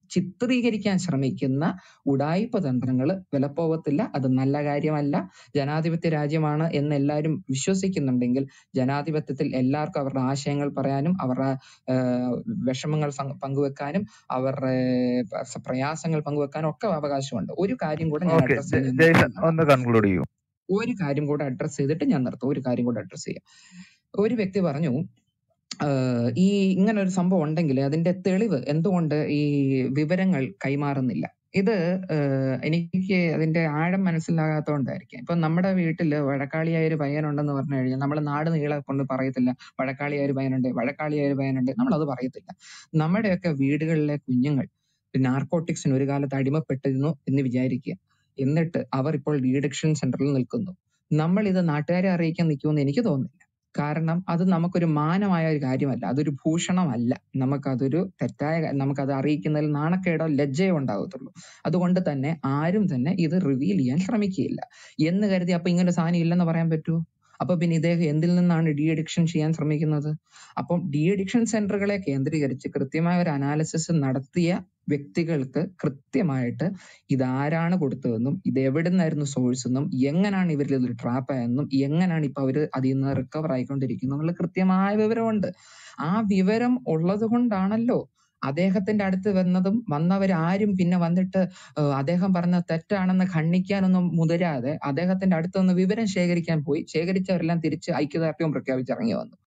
ചിത്രീകരിക്കാൻ ശ്രമിക്കുന്ന ഉടായിപ്പ തന്ത്രങ്ങൾ വിലപ്പോകത്തില്ല അത് നല്ല കാര്യമല്ല ജനാധിപത്യ രാജ്യമാണ് എന്ന് എല്ലാവരും വിശ്വസിക്കുന്നുണ്ടെങ്കിൽ ജനാധിപത്യത്തിൽ എല്ലാവർക്കും അവരുടെ ആശയങ്ങൾ പറയാനും അവരുടെ ആഹ് വിഷമങ്ങൾ സം- പങ്കുവെക്കാനും അവരുടെ പ- പ്രയാസങ്ങൾ പങ്കുവെക്കാനും ഒക്കെ അവകാശമുണ്ട് ഒരു കാര്യം കൂടെ ഞാൻ ഓക്കെ അഡ്രസ് ചെയ്യാൻ ജയ്സൺ ഒന്ന് കൺക്ലൂഡ് ചെയ്യൂ ഒരു കാര്യം കൂടെ അഡ്രസ് ചെയ്തിട്ട് ഞാൻ നിർത്തും ഒരു കാര്യം കൂടെ അഡ്രസ് ചെയ്യാം ഒരു വ്യക്തി പറഞ്ഞു ആഹ് ഈ ഇങ്ങനെ ഒരു സംഭവം ഉണ്ടെങ്കിൽ അതിന്റെ തെളിവ് എന്തുകൊണ്ട് ഈ വിവരങ്ങൾ കൈമാറുന്നില്ല ഇത് ആഹ് എനിക്ക് അതിന്റെ ആഴം മനസ്സിലാകാത്തതുകൊണ്ടായിരിക്കും ഇപ്പൊ നമ്മുടെ വീട്ടില് വഴക്കാളിയായ ഒരു പയ്യനുണ്ടെന്ന് പറഞ്ഞു കഴിഞ്ഞാൽ നമ്മൾ നാട് നീളെ കൊണ്ട് പറയത്തില്ല വഴക്കാളിയായ ഒരു പയ്യനുണ്ട് വഴക്കാളിയായ ഒരു പയ്യനുണ്ട് നമ്മൾ അത് പറയത്തില്ല നമ്മുടെയൊക്കെ വീടുകളിലെ കുഞ്ഞുങ്ങൾ നാർക്കോട്ടിക്സിന് ഒരു കാലത്ത് അടിമപ്പെട്ടിരുന്നു എന്ന് വിചാരിക്കുക എന്നിട്ട് അവർ ഇപ്പോൾ ഡീഡിക്ഷൻ സെന്ററിൽ നിൽക്കുന്നു നമ്മൾ ഇത് നാട്ടുകാരെ അറിയിക്കാൻ നിൽക്കുമെന്ന് എനിക്ക് തോന്നുന്നില്ല കാരണം അത് നമുക്കൊരു മാനമായ ഒരു കാര്യമല്ല അതൊരു ഭൂഷണമല്ല നമുക്കതൊരു തെറ്റായ കാ- നമുക്കത് അറിയിക്കുന്നതിൽ നാണക്കേടോ ലജ്ജയോ ഉണ്ടാകത്തുള്ളൂ അതുകൊണ്ട് തന്നെ ആരും തന്നെ ഇത് റിവീൽ ചെയ്യാൻ ശ്രമിക്കുകയില്ല എന്ന് കരുതി അപ്പൊ ഇങ്ങനെ ഒരു സാധനം ഇല്ലെന്ന് പറയാൻ പറ്റുമോ അപ്പൊ പിന്നെ ഇദ്ദേഹം എന്തിൽ നിന്നാണ് ഡി അഡിക്ഷൻ ചെയ്യാൻ ശ്രമിക്കുന്നത് അപ്പം ഡി അഡിക്ഷൻ സെന്ററുകളെ കേന്ദ്രീകരിച്ച് കൃത്യമായ ഒരു അനാലിസിസ് നടത്തിയ വ്യക്തികൾക്ക് കൃത്യമായിട്ട് ഇതാരാണ് കൊടുത്തതെന്നും ഇത് എവിടെ നിന്നായിരുന്നു സോഴ്സ് എന്നും എങ്ങനെയാണ് ഇവരിൽ ഇത് ട്രാപ്പ് ആയെന്നും എങ്ങനെയാണ് ഇപ്പൊ അവര് അതിൽ നിന്ന് റിക്കവർ ആയിക്കൊണ്ടിരിക്കുന്നത് എന്നുള്ള കൃത്യമായ വിവരമുണ്ട് ആ വിവരം ഉള്ളത് കൊണ്ടാണല്ലോ അദ്ദേഹത്തിന്റെ അടുത്ത് വന്നതും വന്നവരാരും പിന്നെ വന്നിട്ട് ഏഹ് അദ്ദേഹം പറഞ്ഞ തെറ്റാണെന്ന് ഖണ്ഡിക്കാനൊന്നും മുതിരാതെ അദ്ദേഹത്തിന്റെ അടുത്ത് നിന്ന് വിവരം ശേഖരിക്കാൻ പോയി ശേഖരിച്ചവരെല്ലാം തിരിച്ച് ഐക്യദാർഢ്യവും പ്രഖ്യാപിച്ച് ഇറങ്ങി വന്നു